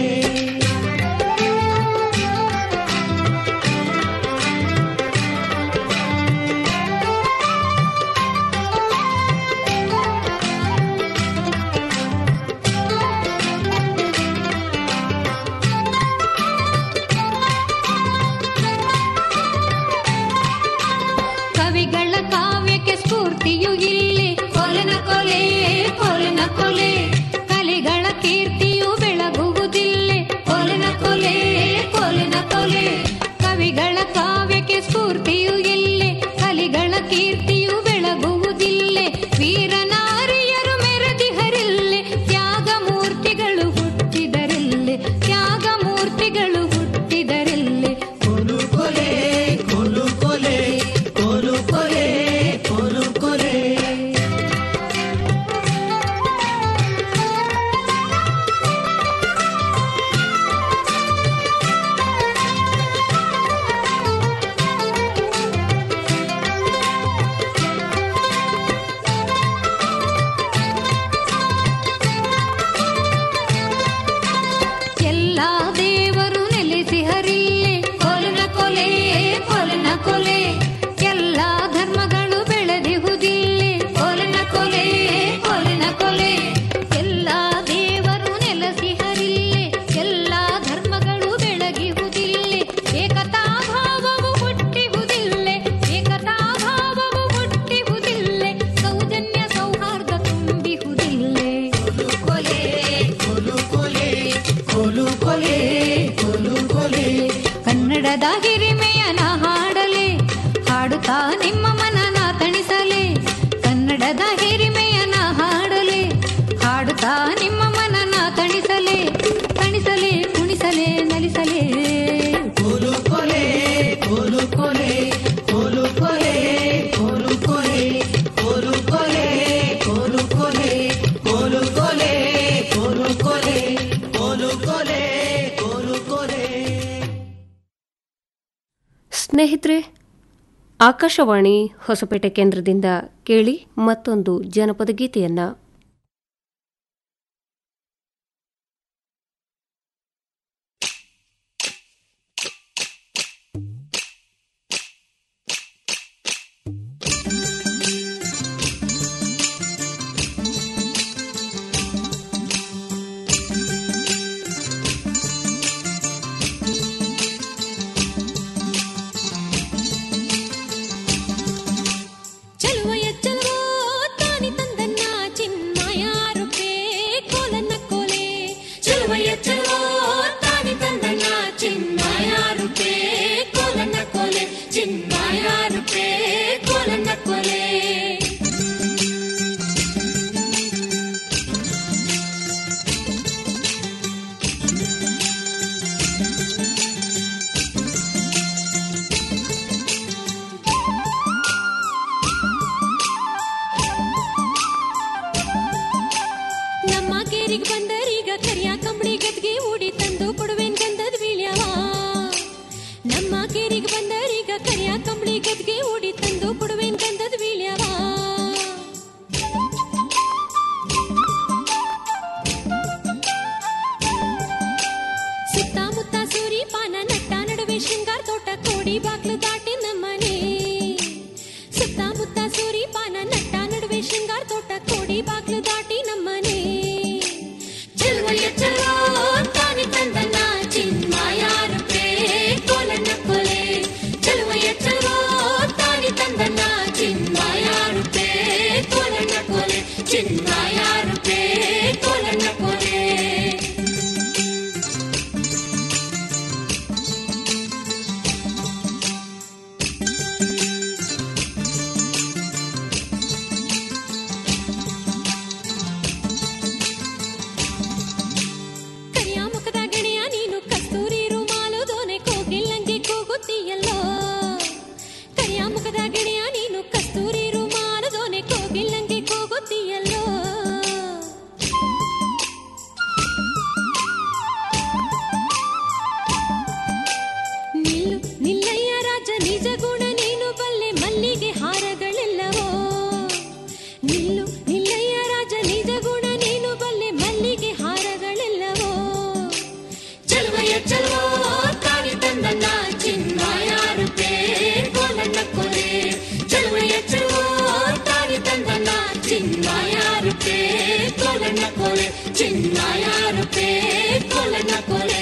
ಕವಿಗಳ ಕಾವ್ಯಕ್ಕೆ ಸ್ಫೂರ್ತಿಯು ಇಲ್ಲಿ ಕೊಲೆನ ಕೊಲೆ ಕೊಲೆನ ಕೊಲೆ ಕಲೆಗಳ ಕೀರ್ತಿಯು ಬೆಳಗುವುದಿಲ್ಲೆ ಕೊಲೆನ ಕೊಲೆ ಕೊಲೆನ ಕೊಲೆ ಕವಿಗಳ ಕಾವ್ಯಕ್ಕೆ ಸ್ಫೂರ್ತಿಯು ಇಲ್ಲಿ ಕಲಿಗಳ ಕೀರ್ತಿಯು ಬೆಳಗುವುದಿಲ್ಲೆ ವೀರನಾರಿಯರು ಮೆರೆದಿಹರಿಲ್ಲೆ ತ್ಯಾಗ ಮೂರ್ತಿಗಳು ಹುಟ್ಟಿದರಿಲ್ಲೆ ತ್ಯಾಗ ಮೂರ್ತಿಗಳು ಹುಟ್ಟಿದರಿಲ್ಲೆ ಕೊಲು ಕೊಲೆ ಕೊಲು ಕೊಲೆ ಕೋಲು ಕೊಲೆ ಕೋಲು ಕೊಲೆ ನಿಮ್ಮ ಮನನ ತಣಿಸಲೇ ತಣಿಸಲೇ ಕುಣಿಸಲೇ ನಲಿಸಲೇ ಕೋಲು ಕೊಲೆ ಕೋಲು ಕೊಲೆ ಕೋಲು ಕೊಲೆ ಕೋಲು ಕೊಲೆ ಕೋಲು ಕೊಲೆ ಕೋಲು ಕೊಲೆ ಕೋಲು ಕೊಲೆ ಕೋಲು ಕೊಲೆ ಕೋಲು ಕೊಲೆ ಕೋಲು ಕೊಲೆ ಸ್ನೇಹಿತರೆ ಆಕಾಶವಾಣಿ ಹೊಸಪೇಟೆ ಕೇಂದ್ರದಿಂದ ಕೇಳಿ ಮತ್ತೊಂದು ಜನಪದ ಗೀತೆಯನ್ನ ಚಲುವಯ ಚಲುವೋ ತಾನಿ ತಂದನ್ನ ಚಿನ್ಮಯ ರೂಪೇ ಕೋಲನ್ನ ಕೋಲೆ ಚಲುವಯ ಚಲುವೋ ತಾನಿ ತಂದನ್ನ ಚಿನ್ಮಯ ರೂಪೇ ಕೋಲನ್ನ ಕೋಲೆ ಚಿನ್ಮಯ ರೂಪೇ ಕೋಲನ್ನ ಕೋಲೆ ನಮ್ಮ ಕೇರಿಗೆ ಬಂದರೀಗ ಕರಿಯ ಕಂಬಳಿ ಗದ್ಗೆ ಉಡಿ ತಂದು ಕೊಡುವೇನ್ ಗಂಧದ ಬೀಳ್ಯವ ನಮ್ಮ ಕೇರಿಗೆ ಬಂದರೀಗ ಕರಿಯ ಕಂಬಳಿ ಗದ್ಗೆ ಉಡಿ ತಂದು ಕೊಡುವೇನ್ ಗಂಧದ ಬೀಳ್ಯವ ಸುತ್ತಮುತ್ತ ಸೂರಿ ಪಾನ ನಟ್ಟ ನಡುವೆ ಶೃಂಗಾರ ತೋಟ ಕೋಡಿ ಬಾಗ್ಲು ದಾಟಿ ನಮ್ಮನೆ ಸುತ್ತಮುತ್ತ ಸೂರಿ ಪಾನ ನಟ್ಟ ನಡುವೆ ಶೃಂಗಾರ ತೋಟ ಕೋಡಿ ಬಾಗ್ಲು ದಾಟಿ ನಮ್ಮನೆ ಚೆಲುವಯ್ಯ ಚಲೋ ತಾನಿ ತಂದನ ಚಿನ್ಮಯ ರೂಪೇ ಕೋಲನ್ನ ಕೊಲೆ ಚೆಲುವಯ್ಯ ಚಲೋ ತಾನಿ ತಂದನ ಚಿನ್ಮಯ ರೂಪೇ ಕೋಲನ್ನ ಕೊಲೆ ಚಿನ್ಮಯ ರೂಪೇ ಕೋಲನ್ನ ಕೊಲೆ ಕರಿಯ ಮುಖದ ಗೆಳೆಯ ನೀನು ಕಸ್ತೂರಿ ರುಮಾಲು ದೋನೆ ಕೋಗಿಲ್ಲಂಗೆ ಕೂಗುತ್ತೀಯಲ್ಲೋ ಕರಿಯ ಮುಖದ ಗೆಳೆಯ ನೀನು ಕಸ್ತೂರಿ ರುಮಾಲು ದೋನೆ ಕೋಗಿಲ್ಲಂಗೆ ಕೂಗುತ್ತೀಯಲ್ಲೋ ನಿಲ್ಲು ನಿಲ್ಲಯ್ಯ ರಾಜ ನಿಜ ಗುಣ ನೀನು ಬಲ್ಲೆ ಮಲ್ಲಿಗೆ ಹಾರಗಳೆಲ್ಲವೋ ನಿಲ್ಲು ನಿಲ್ಲಯ್ಯ ರಾಜ ನಿಜ ಗುಣ ನೀನು ಬಲ್ಲೆ ಮಲ್ಲಿಗೆ ಹಾರಗಳೆಲ್ಲವೋ ಚಲುವಯ್ಯ ಚಲುವೋ ತಾನಿ ತಂದನ್ನ ಚಿನ್ಮಯ ರೂಪೇ ಕೋಲನ್ನ ಕೊಲೆ ಚಲುವಯ್ಯ ಚಲುವೋ ತಾನಿ ತಂದನ್ನ ಚಿನ್ಮಯ ರೂಪೇ ಕೋಲನ್ನ ಕೊಲೆ ಚಿನ್ಮಯ ರೂಪೇ ಕೋಲನ್ನ ಕೊಲೆ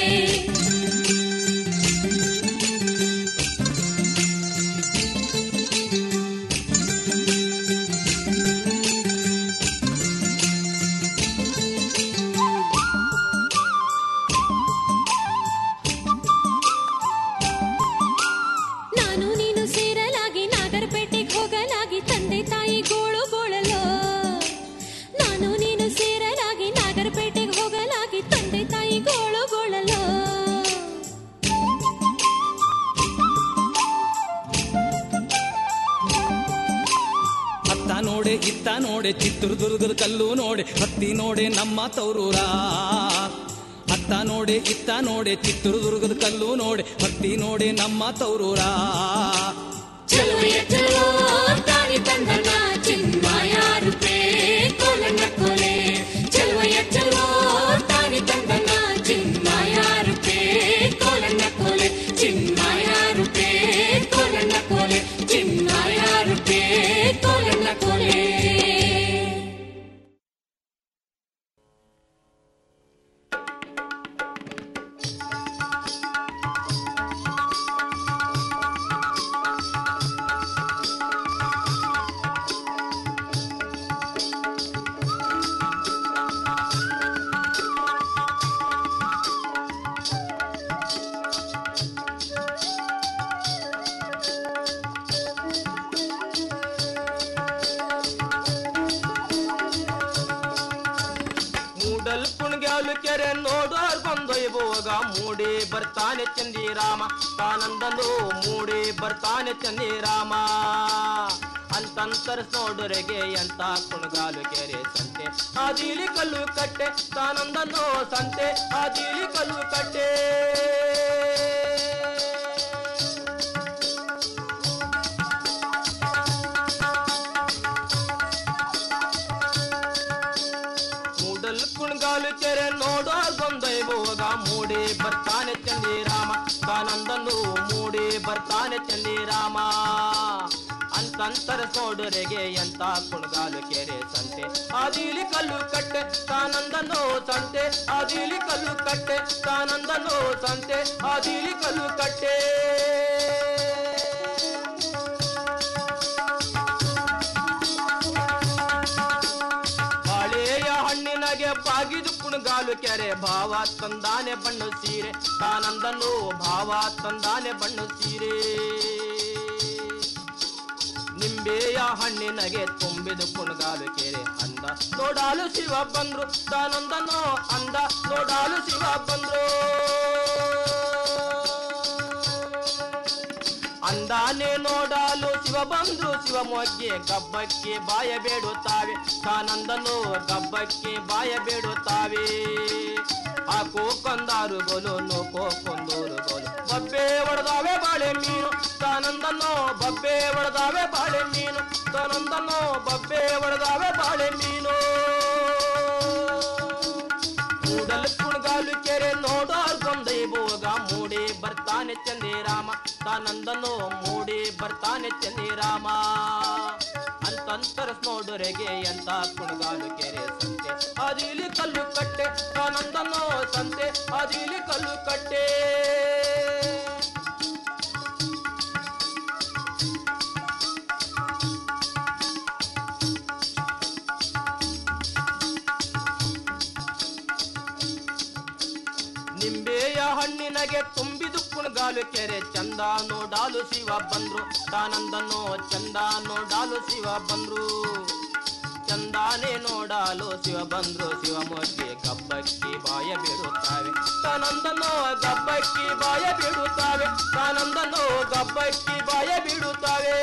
ನಾನು ನೀನು ಸೇರಲಾಗಿ ನಾಗರಪೇಟೆಗೆ ಹೋಗಲಾಗಿ ತಂದೆ ತಾಯಿ ಗೋಳು ಗೋಳಲು ನಾನು ನೀನು ಸೇರಲಾಗಿ ನಾಗರಪೇಟೆಗೆ ಹೋಗಲಾಗಿ ತಂದೆ ತಾಯಿ ಗೋಳು ಗೋಳಲು ಅತ್ತ ನೋಡೆ ಇತ್ತ ನೋಡೆ ಚಿತ್ರದುರ್ಗದ ಕಲ್ಲು ನೋಡೆ ಹತ್ತಿ ನೋಡೆ ನಮ್ಮ ತೌರೂರ ಅತ್ತ ನೋಡೆ ಇತ್ತ ನೋಡೆ ಚಿತ್ರದುರ್ಗದ ಕಲ್ಲು ನೋಡೆ ಹತ್ತಿ ನೋಡೆ ನಮ್ಮ ತೌರೂರ ಚಲುವಯ್ಯ ಚಲೋ ತಾನಿ ತಂದನ ಚಿನ್ಮಯ ರೂಪೇ ಕೋಲನ್ನ ಕೊಲೆ ಚಲುವಯ್ಯ ಚಲೋ ತಾನಿ ತಂದನ ಚಿನ್ಮಯ ರೂಪೇ ಕೋಲನ್ನ ಕೊಲೆ ಚಿನ್ಮಯ ರೂಪೇ ಕೋಲನ್ನ ಕೊಲೆ ಚಿನ್ಮಯ ರೂಪೇ ಕೋಲನ್ನ ಕೊಲೆ ಿ ಮೂಡಲ್ ಕುಣ್ಗ್ಯಾಲು ಕೆರೆ ನೋಡೋರ್ ಕೊಂದೊಯ್ಬೋಗ ಮೂಡಿ ಬರ್ತಾನೆ ಚಂದಿರಾಮ ತಾನಂದನು ಮೂಡಿ ಬರ್ತಾನೆ ಚಂದಿರಾಮ ಅಂತಂತರ ನೋಡೊರೆಗೆ ಎಂತ ಕುಣಗಾಲು ಕೆರೆ ಸಂತೆ ಆದಿಲಿ ಕಲ್ಲು ಕಟ್ಟೆ ತಾನಂದನು ಸಂತೆ ಆದಿಲಿ ಕಲ್ಲು ಕಟ್ಟೆ ಮೂಡಲ್ ಕುಣ್ಗಾಲು ಕೆರೆ ನೋಡೋ ಗೊಂದೈಬೋಗ ಮೂಡಿ ಬರ್ತಾನೆ ಚಂದಿರಾಮ ತಾನಂದನು ಮೂಡಿ ಬರ್ತಾನೆ ಚಂದಿರಾಮ ಅಂತಂತರ ಸೋಡರೆಗೆ ಎಂತ ಕುಣ್ಗಾಲು ಕೆರೆ ಸಂತೆ ಆದಿಲಿ ಕಲ್ಲು ಕಟ್ಟೆ ತಾನಂದನು ಸಂತೆ ಆದಿಲಿ ಕಲ್ಲು ಕಟ್ಟೆ ತಾನಂದನು ಸಂತೆ ಆದಿಲಿ ಕಲ್ಲು ಕಟ್ಟೆ ಬಾಳೆಯ ಹಣ್ಣಿನಗೆ ಬಾಗಿದು ಕುಣಗಾಲು ಕೆರೆ ಭಾವ ತಂದಾನೆ ಬಣ್ಣ ಸೀರೆ ತಾನಂದನು ಭಾವ ತಂದಾನೆ ಬಣ್ಣ ಸೀರೆ ನಿಂಬೆಯ ಹಣ್ಣಿನಗೆ ತುಂಬಿದು ಕುಣಗಾಲು ಕೆರೆ ಅಂದ ನೋಡಾಲು ಶಿವ ಬಂದ್ರು ತಾನಂದನು ಅಂದ ನೋಡಾಲು ಶಿವ ಬಂದ್ರು ಅಂದಾನೆ ನೋಡಲು ಶಿವ ಬಂದ್ರು ಶಿವ ಮೊಗ್ಗೆ ಗಬ್ಬಕ್ಕೆ ಬಾಯ ಬೇಡುತ್ತಾವೆ ತಾನಂದನು ಗಬ್ಬಕ್ಕೆ ಬಾಯ ಬೇಡುತ್ತಾವೆ ಹಾಕೋ ಕೊಂದಾರುಗಳು ನೋಕೋ ಕೊಂದೂರುಗಳು ಬಬ್ಬೆ ಒಡೆದಾವೆ ಬಾಳೆ ಮೀನು ತಾನಂದನು ಬಬ್ಬೆ ಒಡೆದಾವೆ ಬಾಳೆ ಮೀನು ತಾನಂದನು ಬಬ್ಬೆ ಒಡೆದಾವೆ ಬಾಳೆ ಮೀನು ಮೂಡಲ್ ಕುಣಗಾಲು ಕೆರೆ ನೋಡೋರ್ ಗೊಂದೈ ಬೋಗ ಮೂಡಿ ಬರ್ತಾನೆ ಚಂದಿರಾಮ ತಾನಂದನು ಮೂಡಿ ಬರ್ತಾನೆ ಚಂದಿರಾಮ ಅಂತಂತರ ನೋಡೊರೆಗೆ ಎಂತ ಕುಣಗಾಲು ಕೆರೆ ಸಂತೆ ಅದಿಲಿ ಕಲ್ಲು ಕಟ್ಟೆ ತಾನಂದನು ಸಂತೆ ಅದಿಲಿ ಕಲ್ಲು ಕಟ್ಟೆ ನಿಂಬೆಯ ಹಣ್ಣಿನಗೆ ತುಂಬಿದು ಕುಣಗಾಲು ಕೆರೆ ಚಂದ ನೋಡಾಲು ಶಿವ ಬಂದ್ರು ತಾನಂದನು ಚಂದ ನೋಡಾಲು ಶಿವ ಬಂದ್ರು ಚಂದಾನೆ ನೋಡಾಲು ಶಿವ ಬಂದ್ರು ಶಿವ ಮೊಗ್ಗೆ ಗಬ್ಬಕ್ಕಿ ಬಾಯ ಬಿಡುತ್ತಾವೆ ತಾನಂದನು ಗಬ್ಬಕ್ಕಿ ಬಾಯ ಬಿಡುತ್ತಾವೆ ತಾನಂದನು ಗಬ್ಬಕ್ಕಿ ಬಾಯ ಬಿಡುತ್ತಾವೆ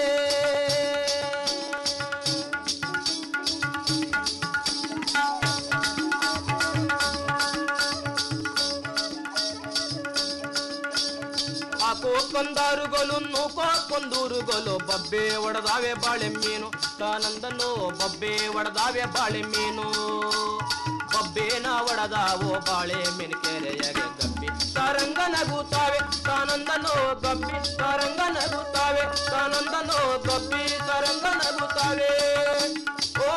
ಹಾಕೋ ಕೊಂದಾರುಗಳು ನೂಕೋ ಕೊಂದೂರುಗಳು ಬಬ್ಬೆ ಒಡೆದಾವೆ ಬಾಳೆ ಮೀನು ತಾನಂದನು ಬಬ್ಬೆ ಒಡೆದಾವೆ ಬಾಳೆ ಮೀನು ಬಬ್ಬೆನ ಒಡೆದಾವೋ ಬಾಳೆ ಮೀನು ಕೆರೆಯಗೆ ಗಬ್ಬಿ ತಾರಂಗ ನಗುತ್ತಾವೆ ತಾನಂದನು ಗಬ್ಬಿ ತಾರಂಗ ನಗುತ್ತಾವೆ ತಾನಂದನು ಗಬ್ಬಿ ತಾರಂಗ ನಗುತ್ತಾವೆ ಓ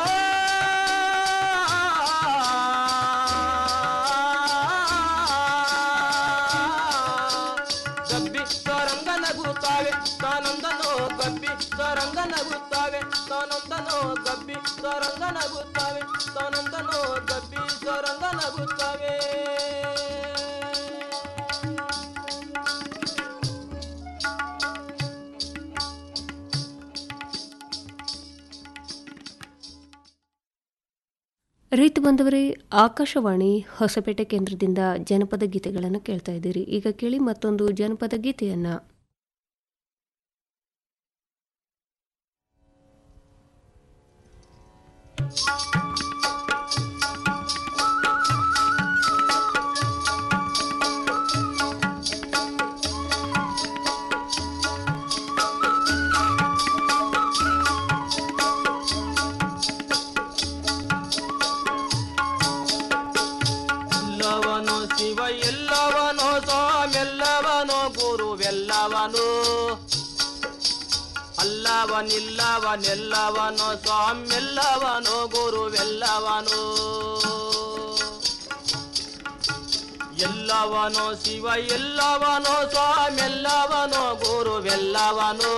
ಗಬ್ಬಿ ತರಂಗ ನಗುತ್ತಾವೆ ತಾನಂದನೋ ಗಬ್ಬಿ ತರಂಗ ನಗುತ್ತಾವೆ ತಾನಂದನೋ ಗಬ್ಬಿ ತರಂಗ ನಗುತ್ತಾವೆ ತಾನಂದನೋ ಗಬ್ಬಿ ತರಂಗ ನಗುತ್ತಾವೆ ರೈತ ಬಂದವರೇ ಆಕಾಶವಾಣಿ ಹೊಸಪೇಟೆ ಕೇಂದ್ರದಿಂದ ಜನಪದ ಗೀತೆಗಳನ್ನು ಕೇಳ್ತಾ ಇದ್ದೀರಿ ಈಗ ಕೇಳಿ ಮತ್ತೊಂದು ಜನಪದ ಗೀತೆಯನ್ನ ಎಲ್ಲವನು ಶಿವ ಎಲ್ಲವನೋ ಸ್ವಾಮೆಲ್ಲವನೋ ಗುರುವೆಲ್ಲವನು ಅಲ್ಲವನಿಲ್ಲವನೆಲ್ಲವನೋ ಸ್ವಾಮೆಲ್ಲವನೋ ಗುರುವೆಲ್ಲವನು ಎಲ್ಲವನೋ ಶಿವ ಎಲ್ಲವನೋ ಸ್ವಾಮೆಲ್ಲವನೋ ಗುರುವೆಲ್ಲವನು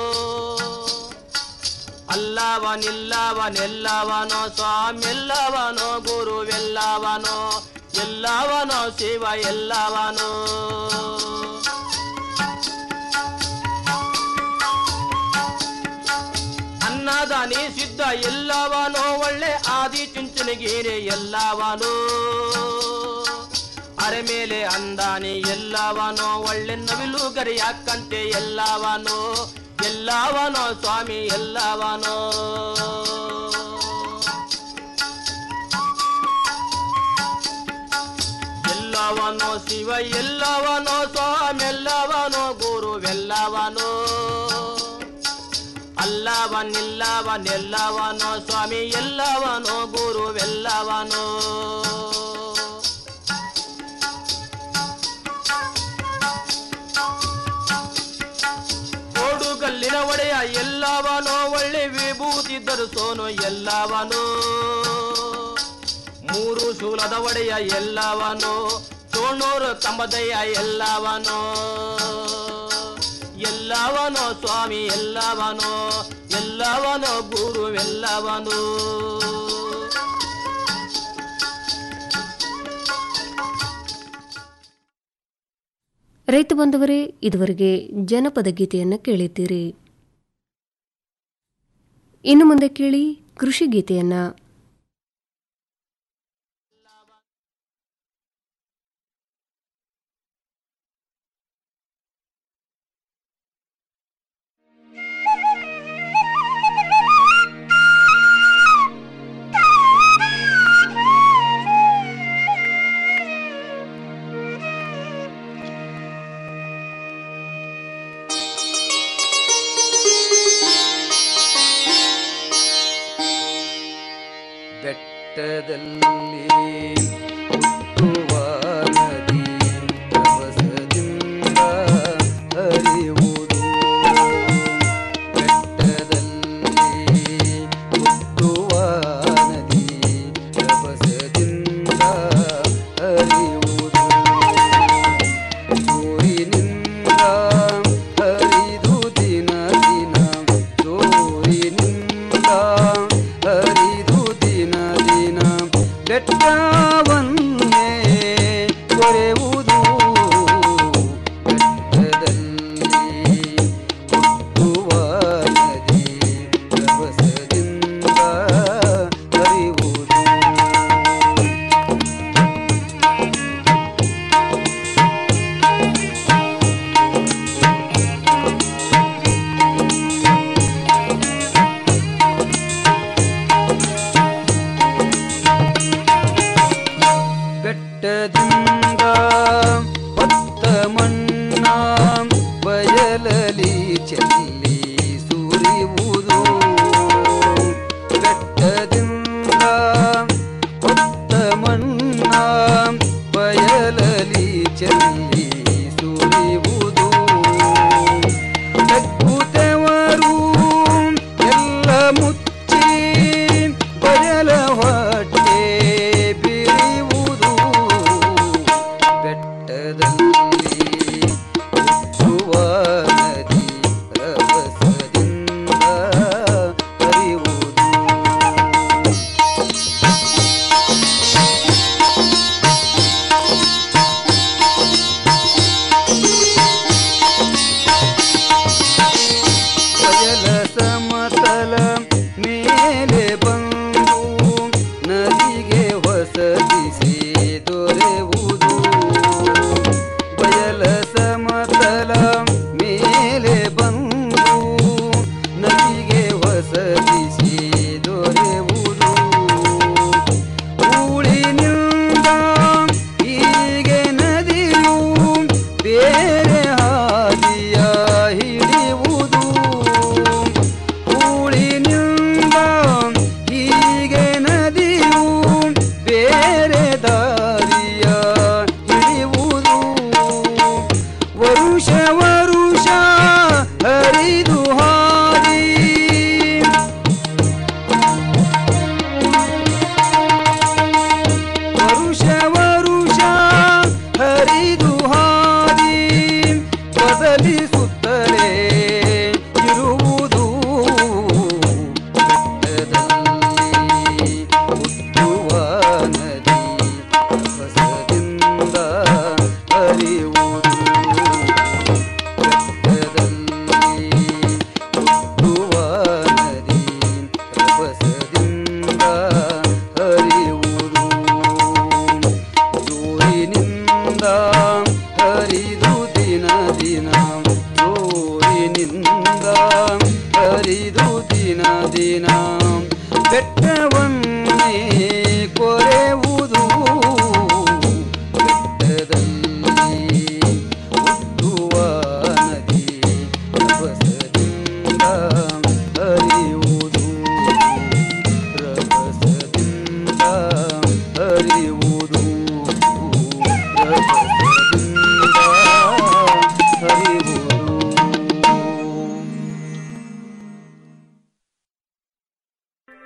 ಅಲ್ಲವನಿಲ್ಲವನೆಲ್ಲವನೋ ಸ್ವಾಮೆಲ್ಲವನೋ ಗುರುವೆಲ್ಲವನೋ ಎಲ್ಲವನೋ ಶಿವ ಎಲ್ಲವನೋ ಅನ್ನದಾನಿ ಸಿದ್ಧ ಇದ್ದ ಎಲ್ಲವನೋ ಒಳ್ಳೆ ಆದಿ ಚುಂಚನಗಿರಿ ಎಲ್ಲವನೋ ಅರೆ ಮೇಲೆ ಅಂದಾನಿ ಎಲ್ಲವನೋ ಒಳ್ಳೆ ನವಿಲು ಗರಿ ಯಾಕಂತೆ ಎಲ್ಲವನೋ ಎಲ್ಲವನೋ ಸ್ವಾಮಿ ಎಲ್ಲವನೋ ಎಲ್ಲವನೋ ಶಿವ ಎಲ್ಲವನೋ ಸ್ವಾಮಿ ಎಲ್ಲವನೋ ಗುರುವೆಲ್ಲವನೋ ಅಲ್ಲವನಿಲ್ಲವನೆಲ್ಲವನೋ ಸ್ವಾಮಿ ಎಲ್ಲವನೋ ಗುರುವೆಲ್ಲವನೋ ಕೋಡುಗಲ್ಲಿನ ಒಡೆಯ ಎಲ್ಲವನೋ ಒಳ್ಳೆ ವಿಭೂತಿ ಧರಿಸೋನು ಎಲ್ಲವನೋ ಮೂರು ಶೂಲದ ಒಡೆಯ ಎಲ್ಲವನೋ ಸೋಣೂರು ಕಂಬದಯ್ಯ ಎಲ್ಲವನೋ ಎಲ್ಲವನೋ ಸ್ವಾಮಿ ಎಲ್ಲವನೋ ಎಲ್ಲವನೋ ಗುರು ಎಲ್ಲವನೋ ರೈತ ಬಂಧುವರೇ ಇದುವರೆಗೆ ಜನಪದ ಗೀತೆಯನ್ನು ಕೇಳಿದ್ದೀರಿ ಇನ್ನು ಮುಂದೆ ಕೇಳಿ ಕೃಷಿ ಗೀತೆಯನ್ನ ಬೆಟ್ಟದಲ್ಲಿ ಹುಟ್ಟುವ ನದಿ ರಭಸದಿಂದ ಹರಿಯುವುದು ಬೆಟ್ಟದಲ್ಲಿ ಹುಟ್ಟುವ ನದಿ ರಭಸದಿಂದ ಹರಿಯುವುದು ಜೋರಿನಿಂದ ಹರಿದು ದಿನ ದಿನ ಜೋರಿನಿಂದ ಹರಿದು ದಿನ ದಿನ ಬೆಟ್ಟವನ್ನೇ ಕೊರೆಯುವುದು ಬೆಟ್ಟದಲ್ಲಿ ಹುಟ್ಟುವ ನದಿ ರಭಸದಿಂದ ಹರಿಯುವುದು ಬೆಟ್ಟದಿಂದ ಹೊತ್ತ ಮಣ್ಣ ಬಯಲಲಿ ಚೆಲ್ಲಿ ಸುರಿಯುವುದು ಬೆಟ್ಟದಿಂದ ಹೊತ್ತ ಮಣ್ಣ ಬಯಲಲಿ ಚೆಲ್ಲಿ ಸುರಿಯುವುದು ತಗ್ಗುತ್ತವರು ಎಲ್ಲ ಮುಚ್ಚಿ ಬಯಲ ಹೊಟ್ಟೆ ಬಿರಿಯುವುದು ಬೆಟ್ಟದಲ್ಲಿ ಹುಟ್ಟುವ ನದಿ ರಭಸದಿಂದ ಹರಿಯುವುದು ಬಯಲ ಸಮತಲ ಮೇಲೆ ಬಂದು ನದಿಗೆ ಹೊಸದಿಸಿ ದೊರೆಯುವುದು ಬಯಲ ಸಮತಲ ಮೇಲೆ ಬಂದು ನದಿಗೆ ಹೊಸದಿಸಿ ದೊರೆಯುವುದು ಊಳಿನಿಂದ ಹೀಗೆ ನದಿಯು ಬೇರೆ ಹಾದಿಯ ಹಿಡಿಯುವುದು ಊಳಿನಿಂದ ಹೀಗೆ ನದಿಯು ಬೇರೆ ದಾರಿಯ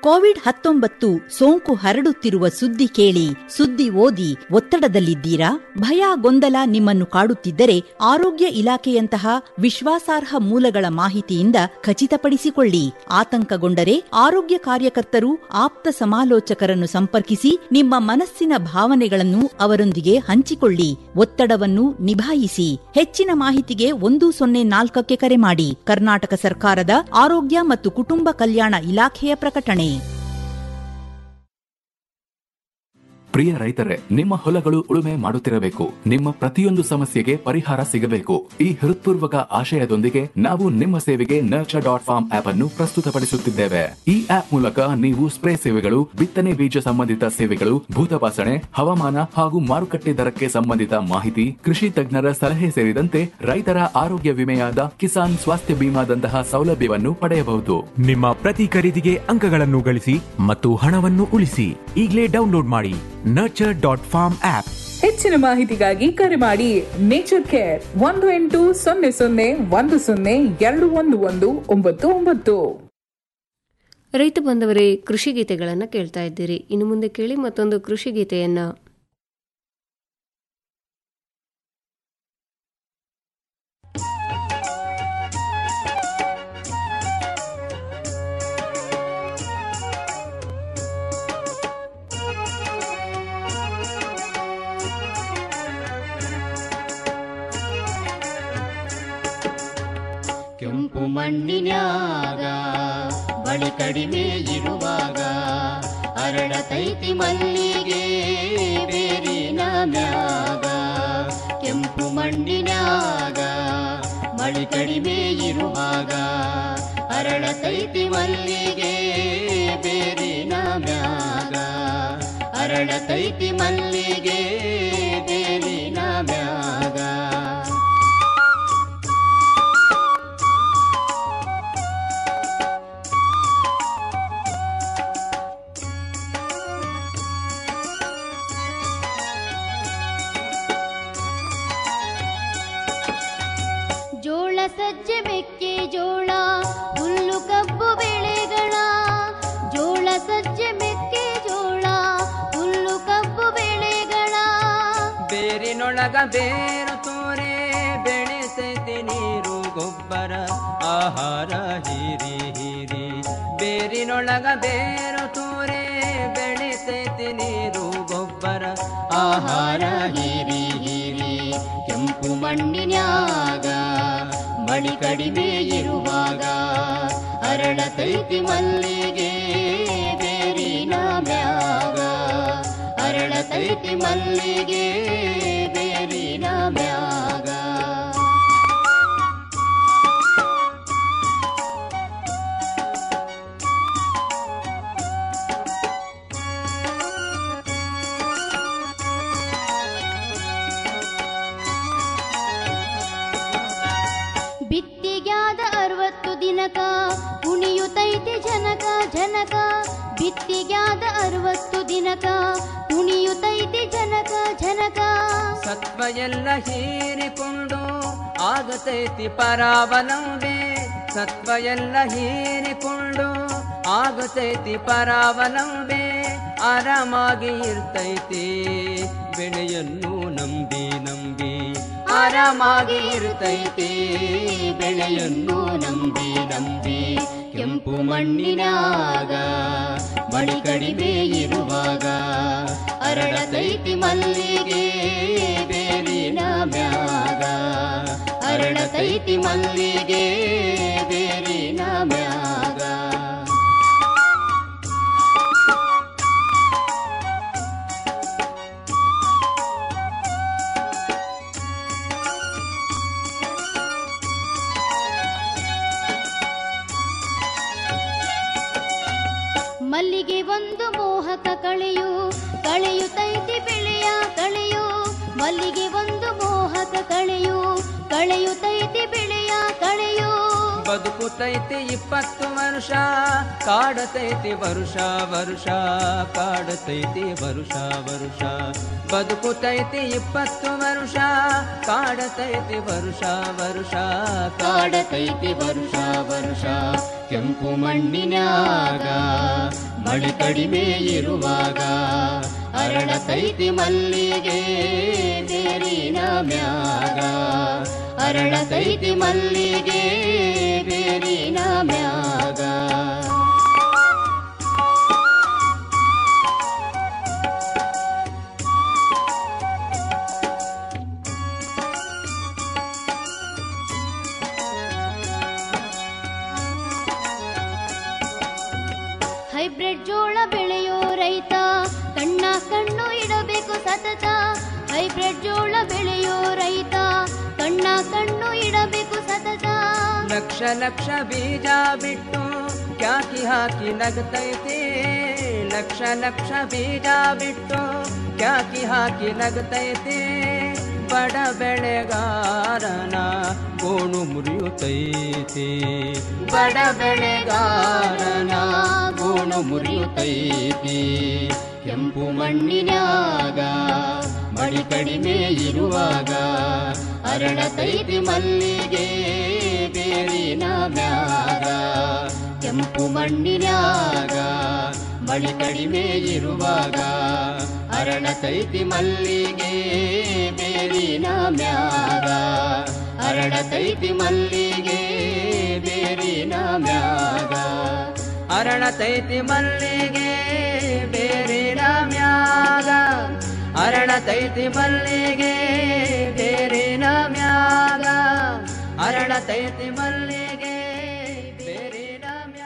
ಕೋವಿಡ್ ಹತ್ತೊಂಬತ್ತು ಸೋಂಕು ಹರಡುತ್ತಿರುವ ಸುದ್ದಿ ಕೇಳಿ ಸುದ್ದಿ ಓದಿ ಒತ್ತಡದಲ್ಲಿದ್ದೀರಾ ಭಯ ಗೊಂದಲ ನಿಮ್ಮನ್ನು ಕಾಡುತ್ತಿದ್ದರೆ ಆರೋಗ್ಯ ಇಲಾಖೆಯಂತಹ ವಿಶ್ವಾಸಾರ್ಹ ಮೂಲಗಳ ಮಾಹಿತಿಯಿಂದ ಖಚಿತಪಡಿಸಿಕೊಳ್ಳಿ ಆತಂಕಗೊಂಡರೆ ಆರೋಗ್ಯ ಕಾರ್ಯಕರ್ತರು ಆಪ್ತ ಸಮಾಲೋಚಕರನ್ನು ಸಂಪರ್ಕಿಸಿ ನಿಮ್ಮ ಮನಸ್ಸಿನ ಭಾವನೆಗಳನ್ನು ಅವರೊಂದಿಗೆ ಹಂಚಿಕೊಳ್ಳಿ ಒತ್ತಡವನ್ನು ನಿಭಾಯಿಸಿ ಹೆಚ್ಚಿನ ಮಾಹಿತಿಗೆ ಒಂದು ಸೊನ್ನೆ ನಾಲ್ಕಕ್ಕೆ ಕರೆ ಮಾಡಿ ಕರ್ನಾಟಕ ಸರ್ಕಾರದ ಆರೋಗ್ಯ ಮತ್ತು ಕುಟುಂಬ ಕಲ್ಯಾಣ ಇಲಾಖೆಯ ಪ್ರಕಟಣೆ ಪ್ರಿಯ ರೈತರೇ ನಿಮ್ಮ ಹೊಲಗಳು ಉಳುಮೆ ಮಾಡುತ್ತಿರಬೇಕು ನಿಮ್ಮ ಪ್ರತಿಯೊಂದು ಸಮಸ್ಯೆಗೆ ಪರಿಹಾರ ಸಿಗಬೇಕು ಈ ಹೃತ್ಪೂರ್ವಕ ಆಶಯದೊಂದಿಗೆ ನಾವು ನಿಮ್ಮ ಸೇವೆಗೆ ನರ್ಚರ್ ಡಾಟ್ ಫಾರ್ಮ್ ಆಪ್ ಅನ್ನು ಪ್ರಸ್ತುತಪಡಿಸುತ್ತಿದ್ದೇವೆ ಈ ಆಪ್ ಮೂಲಕ ನೀವು ಸ್ಪ್ರೇ ಸೇವೆಗಳು ಬಿತ್ತನೆ ಬೀಜ ಸಂಬಂಧಿತ ಸೇವೆಗಳು ಭೂತಪಾಸಣೆ ಹವಾಮಾನ ಹಾಗೂ ಮಾರುಕಟ್ಟೆ ದರಕ್ಕೆ ಸಂಬಂಧಿತ ಮಾಹಿತಿ ಕೃಷಿ ತಜ್ಞರ ಸಲಹೆ ಸೇರಿದಂತೆ ರೈತರ ಆರೋಗ್ಯ ವಿಮೆಯಾದ ಕಿಸಾನ್ ಸ್ವಾಸ್ಥ್ಯ ಬಿಮಾದಂತಹ ಸೌಲಭ್ಯವನ್ನು ಪಡೆಯಬಹುದು ನಿಮ್ಮ ಪ್ರತಿ ಖರೀದಿಗೆ ಅಂಕಗಳನ್ನು ಗಳಿಸಿ ಮತ್ತು ಹಣವನ್ನು ಉಳಿಸಿ ಈಗಲೇ ಡೌನ್ಲೋಡ್ ಮಾಡಿ ನರ್ಚರ್ ಡಾಟ್ ಫಾರ್ಮ್ ಆಪ್ ಹೆಚ್ಚಿನ ಮಾಹಿತಿಗಾಗಿ ಕರೆ ಮಾಡಿ ನೇಚರ್ ಕೇರ್ ಒಂದು ಎಂಟು ಸೊನ್ನೆ ಸೊನ್ನೆ ಒಂದು ಸೊನ್ನೆ ಎರಡು ಒಂದು ಒಂದು ಒಂಬತ್ತು ಒಂಬತ್ತು ರೈತ ಬಂದವರೇ ಕೃಷಿ ಗೀತೆಗಳನ್ನು ಕೇಳ್ತಾ ಇದ್ದೀರಿ ಇನ್ನು ಮುಂದೆ ಕೇಳಿ ಮತ್ತೊಂದು ಕೃಷಿ ಗೀತೆಯನ್ನ ಕೆಂಪು ಮಣ್ಣಿನ್ಯಾಗ ಬಳಿ ಕಡಿಮೆ ಇರುವಾಗ ಅರಳತೈತಿ ಮಲ್ಲಿಗೆ ಬೇರಿನ ಮ್ಯಾಗ ಕೆಂಪು ಮಣ್ಣಿನ್ಯಾಗ ಮಳಿ ಕಡಿಮೆ ಇರುವಾಗ ಅರಳತೈತಿ ಮಲ್ಲಿಗೆ ಬೇರಿನ ಮ್ಯಾಗ ಅರಳತೈತಿ ಮಲ್ಲಿಗೆ ಬೇರಿನ ಮ್ಯಾಗ ಜೋಳ ಸಜ್ಜೆ ಮೆಕ್ಕೆ ಜೋಳ ಹುಲ್ಲು ಕಬ್ಬು ಬೆಳೆಗಳ ಜೋಳ ಸಜ್ಜೆ ಮೆಕ್ಕೆ ಜೋಳ ಹುಲ್ಲು ಕಬ್ಬು ಬೆಳೆಗಳ ಬೇರಿನೊಳಗ ಬೇರು ತೋರೆ ಬೆಳೆಸೈತೆ ನೀರು ಗೊಬ್ಬರ ಆಹಾರ ಹೀರಿ ಹೀರಿ ಬೇರಿನೊಳಗ ಬೇರು ತೋರೆ ಬೆಳೆಸೈತೆ ನೀರು ಗೊಬ್ಬರ ಆಹಾರ ಹೀರಿ ಹೀರಿ ಕೆಂಪು ಮಣ್ಣಿನ್ಯಾಗ ಮಳಿ ಕಡಿಮೆ ಇರುವಾಗ ಅರಳತೈತಿ ಮಲ್ಲಿಗೆ ಬೇರಿನ ಮ್ಯಾಗ ಅರಳತೈತಿ ಮಲ್ಲಿಗೆ ಬೇರಿನ ಮ್ಯಾಗ ಬಿತ್ತಿಗ್ಯಾದ ಅರವತ್ತು ದಿನಕ ಕುಣಿಯುತ್ತೈತಿ ಜನಕ ಜನಕ ಬಿತ್ತಿಗ್ಯಾದ ಅರವತ್ತು ದಿನಕ ಕುಣಿಯುತ್ತೈತಿ ಜನಕ ಜನಕ ಸತ್ವ ಎಲ್ಲ ಹೀರಿಕೊಂಡು ಆಗತೈತಿ ಪರಾವಲಂಬೆ ಸತ್ವ ಎಲ್ಲ ಹೀರಿಕೊಂಡು ಆಗತೈತಿ ಪರಾವಲಂಬೆ ಆರಾಮಾಗಿ ಇರ್ತೈತಿ ಬೆಳೆಯನ್ನು ನಂಬಿ ನಂಬಿ ಆರಾಮಾಗಿ ಇರುತ್ತೈತಿ ಬೆಳೆಯನ್ನು ನಂಬಿ ನಂಬಿ ಕೆಂಪು ಮಣ್ಣಿನಾಗ ಮಳಿ ಕಡಿಮೆ ಇರುವಾಗ ಅರಳತೈತಿ ಮಲ್ಲಿಗೆ ಬೇರಿನ ಮ್ಯಾಗ ಅರಳತೈತಿ ಮಲ್ಲಿಗೆ ಬೇರಿನ ಮ್ಯಾಗ ಮಲ್ಲಿಗೆ ಒಂದು ಮೋಹಕ ಕಳೆಯು ಕಳೆಯುತ್ತೈತಿ ಬೆಳೆಯ ಕಳೆಯು ಮಲ್ಲಿಗೆ ಒಂದು ಮೋಹಕ ಕಳೆಯು ಕಳೆಯುತ್ತೈತಿ ಬೆಳೆಯ ಕಳೆಯು ಬದುಕುತೈತಿ ಇಪ್ಪತ್ತು ವರ್ಷ ಕಾಡತೈತಿ ವರುಷ ವರುಷ ಕಾಡತೈತಿ ವರುಷ ವರುಷ ಬದುಕುತೈತಿ ಇಪ್ಪತ್ತು ವರ್ಷ ಕಾಡತೈತಿ ವರುಷ ವರುಷ ಕಾಡತೈತಿ ವರುಷ ವರುಷ ಕೆಂಪು ಮಣ್ಣಿನ್ಯಾಗ ಮಳಿ ಕಡಿಮೆ ಇರುವಾಗ ಅರಳತೈತಿ ಮಲ್ಲಿಗೆ ಬೇರಿನ ಮ್ಯಾಗ ಅರಳತೈತಿ ಮಲ್ಲಿಗೆ ಬೇರಿನ ಮ್ಯಾಗ ಹೈಬ್ರಿಡ್ ಜೋಳ ಬೆಳೆಯೋ ರೈತ ಕಣ್ಣ ಕಣ್ಣು ಇಡಬೇಕು ಸತತ ಹೈಬ್ರಿಡ್ ಜೋಳ ಬೆಳೆಯೋ ರೈತ ಕಣ್ಣ ಕಣ್ಣು ಇಡಬೇಕು ಸತತ ಲಕ್ಷ ಲಕ್ಷ ಬೀಜ ಬಿಟ್ಟು ಕ್ಯಾಕಿ ಹಾಕಿ ನಗತೈತಿ ಲಕ್ಷ ಲಕ್ಷ ಬೀಜ ಬಿಟ್ಟು ಕ್ಯಾಕಿ ಹಾಕಿ ನಗತೈತಿ ಬಡ ಬೆಳೆಗಾರನ ಗೋಣು ಮುರಿಯುತ್ತೈತಿ ಬಡ ಬೆಳೆಗಾರನ ಗೋಣು ಮುರಿಯುತ್ತೈತಿ ಕೆಂಪು ಮಣ್ಣಿನ್ಯಾಗ ಮಳಿ ಕಡಿಮೆ ಇರುವಾಗ ಅರಳತೈತಿ ಮಲ್ಲಿಗೆ ಬೇರಿನ ಮ್ಯಾಗ ಕೆಂಪು ಮಣ್ಣಿನ್ಯಾಗ ಮಳಿ ಕಡಿಮೆ ಇರುವಾಗ ಅರಳತೈತಿ ಮಲ್ಲಿಗೆ ಬೇರಿನ ಮ್ಯಾಗ ಅರಳತೈತಿ ಮಲ್ಲಿಗೆ ಬೇರಿನ ಮ್ಯಾಗ ಅರಳತೈತಿ ಮಲ್ಲಿಗೆ ಬೇರಿನ ಮ್ಯಾಗ ಅರಳತೈತಿ ಮಲ್ಲಿಗೆ ಬೇರಿನ ಮ್ಯಾಗ ಅರಳತೈತಿ ಮಲ್ಲಿಗೆ ಬೇರಿನ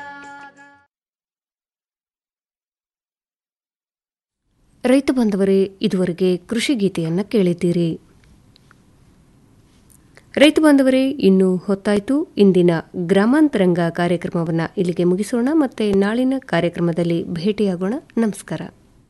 ರೈತ ಬಾಂಧವರೇ ಇದುವರೆಗೆ ಕೃಷಿ ಗೀತೆಯನ್ನು ಕೇಳಿದ್ದೀರಿ ರೈತ ಬಾಂಧವರೇ ಇನ್ನು ಹೊತ್ತಾಯಿತು ಇಂದಿನ ಗ್ರಾಮಾಂತರಂಗ ಕಾರ್ಯಕ್ರಮವನ್ನು ಇಲ್ಲಿಗೆ ಮುಗಿಸೋಣ ಮತ್ತೆ ನಾಳಿನ ಕಾರ್ಯಕ್ರಮದಲ್ಲಿ ಭೇಟಿಯಾಗೋಣ ನಮಸ್ಕಾರ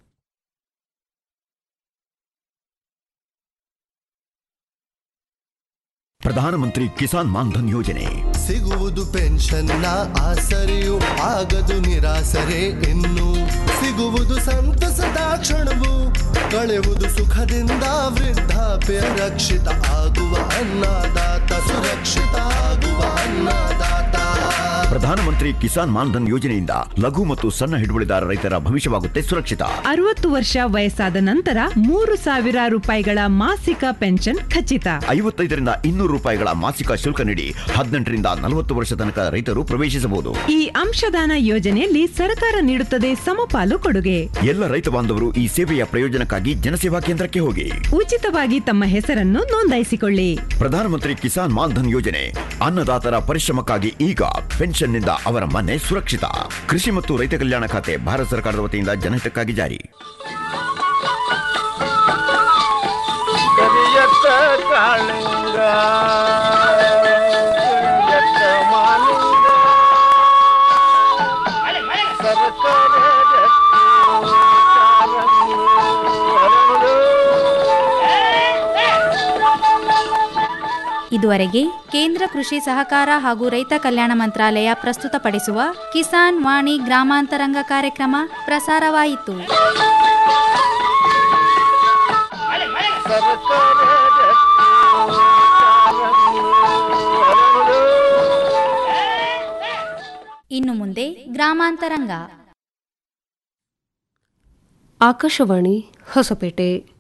ಪ್ರಧಾನಮಂತ್ರಿ ಕಿಸಾನ್ ಮಾನ್ಧನ್ ಯೋಜನೆ ಸಿಗುವುದು ಪೆನ್ಷನ್ನ ಆಸರೆಯು ಆಗದು ನಿರಾಸರೆ ಇನ್ನು ಸಿಗುವುದು ಸಂತಸದ ಕ್ಷಣವು ಕಳೆಯುವುದು ಸುಖದಿಂದ ವೃದ್ಧಾಪ್ಯ ರಕ್ಷಿತ ಆಗುವ ಅನ್ನದಾತ ಸುರಕ್ಷಿತ ಆಗುವ ಅನ್ನದಾತ ಪ್ರಧಾನಮಂತ್ರಿ ಕಿಸಾನ್ ಮಾನ್ಧನ್ ಯೋಜನೆಯಿಂದ ಲಘು ಮತ್ತು ಸಣ್ಣ ಹಿಡುವಳಿದಾರ ರೈತರ ಭವಿಷ್ಯವಾಗುತ್ತೆ ಸುರಕ್ಷಿತ ಅರವತ್ತು ವರ್ಷ ವಯಸ್ಸಾದ ನಂತರ ಮೂರು ಸಾವಿರ ರೂಪಾಯಿಗಳ ಮಾಸಿಕ ಪೆನ್ಷನ್ ಖಚಿತ ಐವತ್ತೈದರಿಂದ ಇನ್ನೂರು ರೂಪಾಯಿಗಳ ಮಾಸಿಕ ಶುಲ್ಕ ನೀಡಿ ಹದಿನೆಂಟರಿಂದ ನಲವತ್ತು ವರ್ಷ ತನಕ ರೈತರು ಪ್ರವೇಶಿಸಬಹುದು ಈ ಅಂಶದಾನ ಯೋಜನೆಯಲ್ಲಿ ಸರ್ಕಾರ ನೀಡುತ್ತದೆ ಸಮಪಾಲು ಕೊಡುಗೆ ಎಲ್ಲ ರೈತ ಬಾಂಧವರು ಈ ಸೇವೆಯ ಪ್ರಯೋಜನಕ್ಕಾಗಿ ಜನಸೇವಾ ಕೇಂದ್ರಕ್ಕೆ ಹೋಗಿ ಉಚಿತವಾಗಿ ತಮ್ಮ ಹೆಸರನ್ನು ನೋಂದಾಯಿಸಿಕೊಳ್ಳಿ ಪ್ರಧಾನಮಂತ್ರಿ ಕಿಸಾನ್ ಮಾನ್ಧನ್ ಯೋಜನೆ ಅನ್ನದಾತರ ಪರಿಶ್ರಮಕ್ಕಾಗಿ ಈಗ ಪೆನ್ಷನ್ನಿಂದ ಅವರ ಮನೆ ಸುರಕ್ಷಿತ ಕೃಷಿ ಮತ್ತು ರೈತ ಕಲ್ಯಾಣ ಖಾತೆ ಭಾರತ ಸರ್ಕಾರದ ವತಿಯಿಂದ ಜನಹಿತಕ್ಕಾಗಿ ಜಾರಿ ಕರಿಯತ್ತ ಕಾಳಿಂಗ ಕರಿಯತ್ತ ಮಾಲಿಂಗ ಸರಸರ ರತ್ನ ಕಾರಂಗಿ ಹರಳು. ಇದುವರೆಗೆ ಕೇಂದ್ರ ಕೃಷಿ ಸಹಕಾರ ಹಾಗೂ ರೈತ ಕಲ್ಯಾಣ ಮಂತ್ರಾಲಯ ಪ್ರಸ್ತುತಪಡಿಸುವ ಕಿಸಾನ್ ವಾಣಿ ಗ್ರಾಮಾಂತರಂಗ ಕಾರ್ಯಕ್ರಮ ಪ್ರಸಾರವಾಯಿತು ಸರಸರ ರತ್ನ ಕಾರಂಗಿ ಹರಳು. ಇನ್ನು ಮುಂದೆ ಗ್ರಾಮಾಂತರಂಗ ಆಕಾಶವಾಣಿ ಹೊಸಪೇಟೆ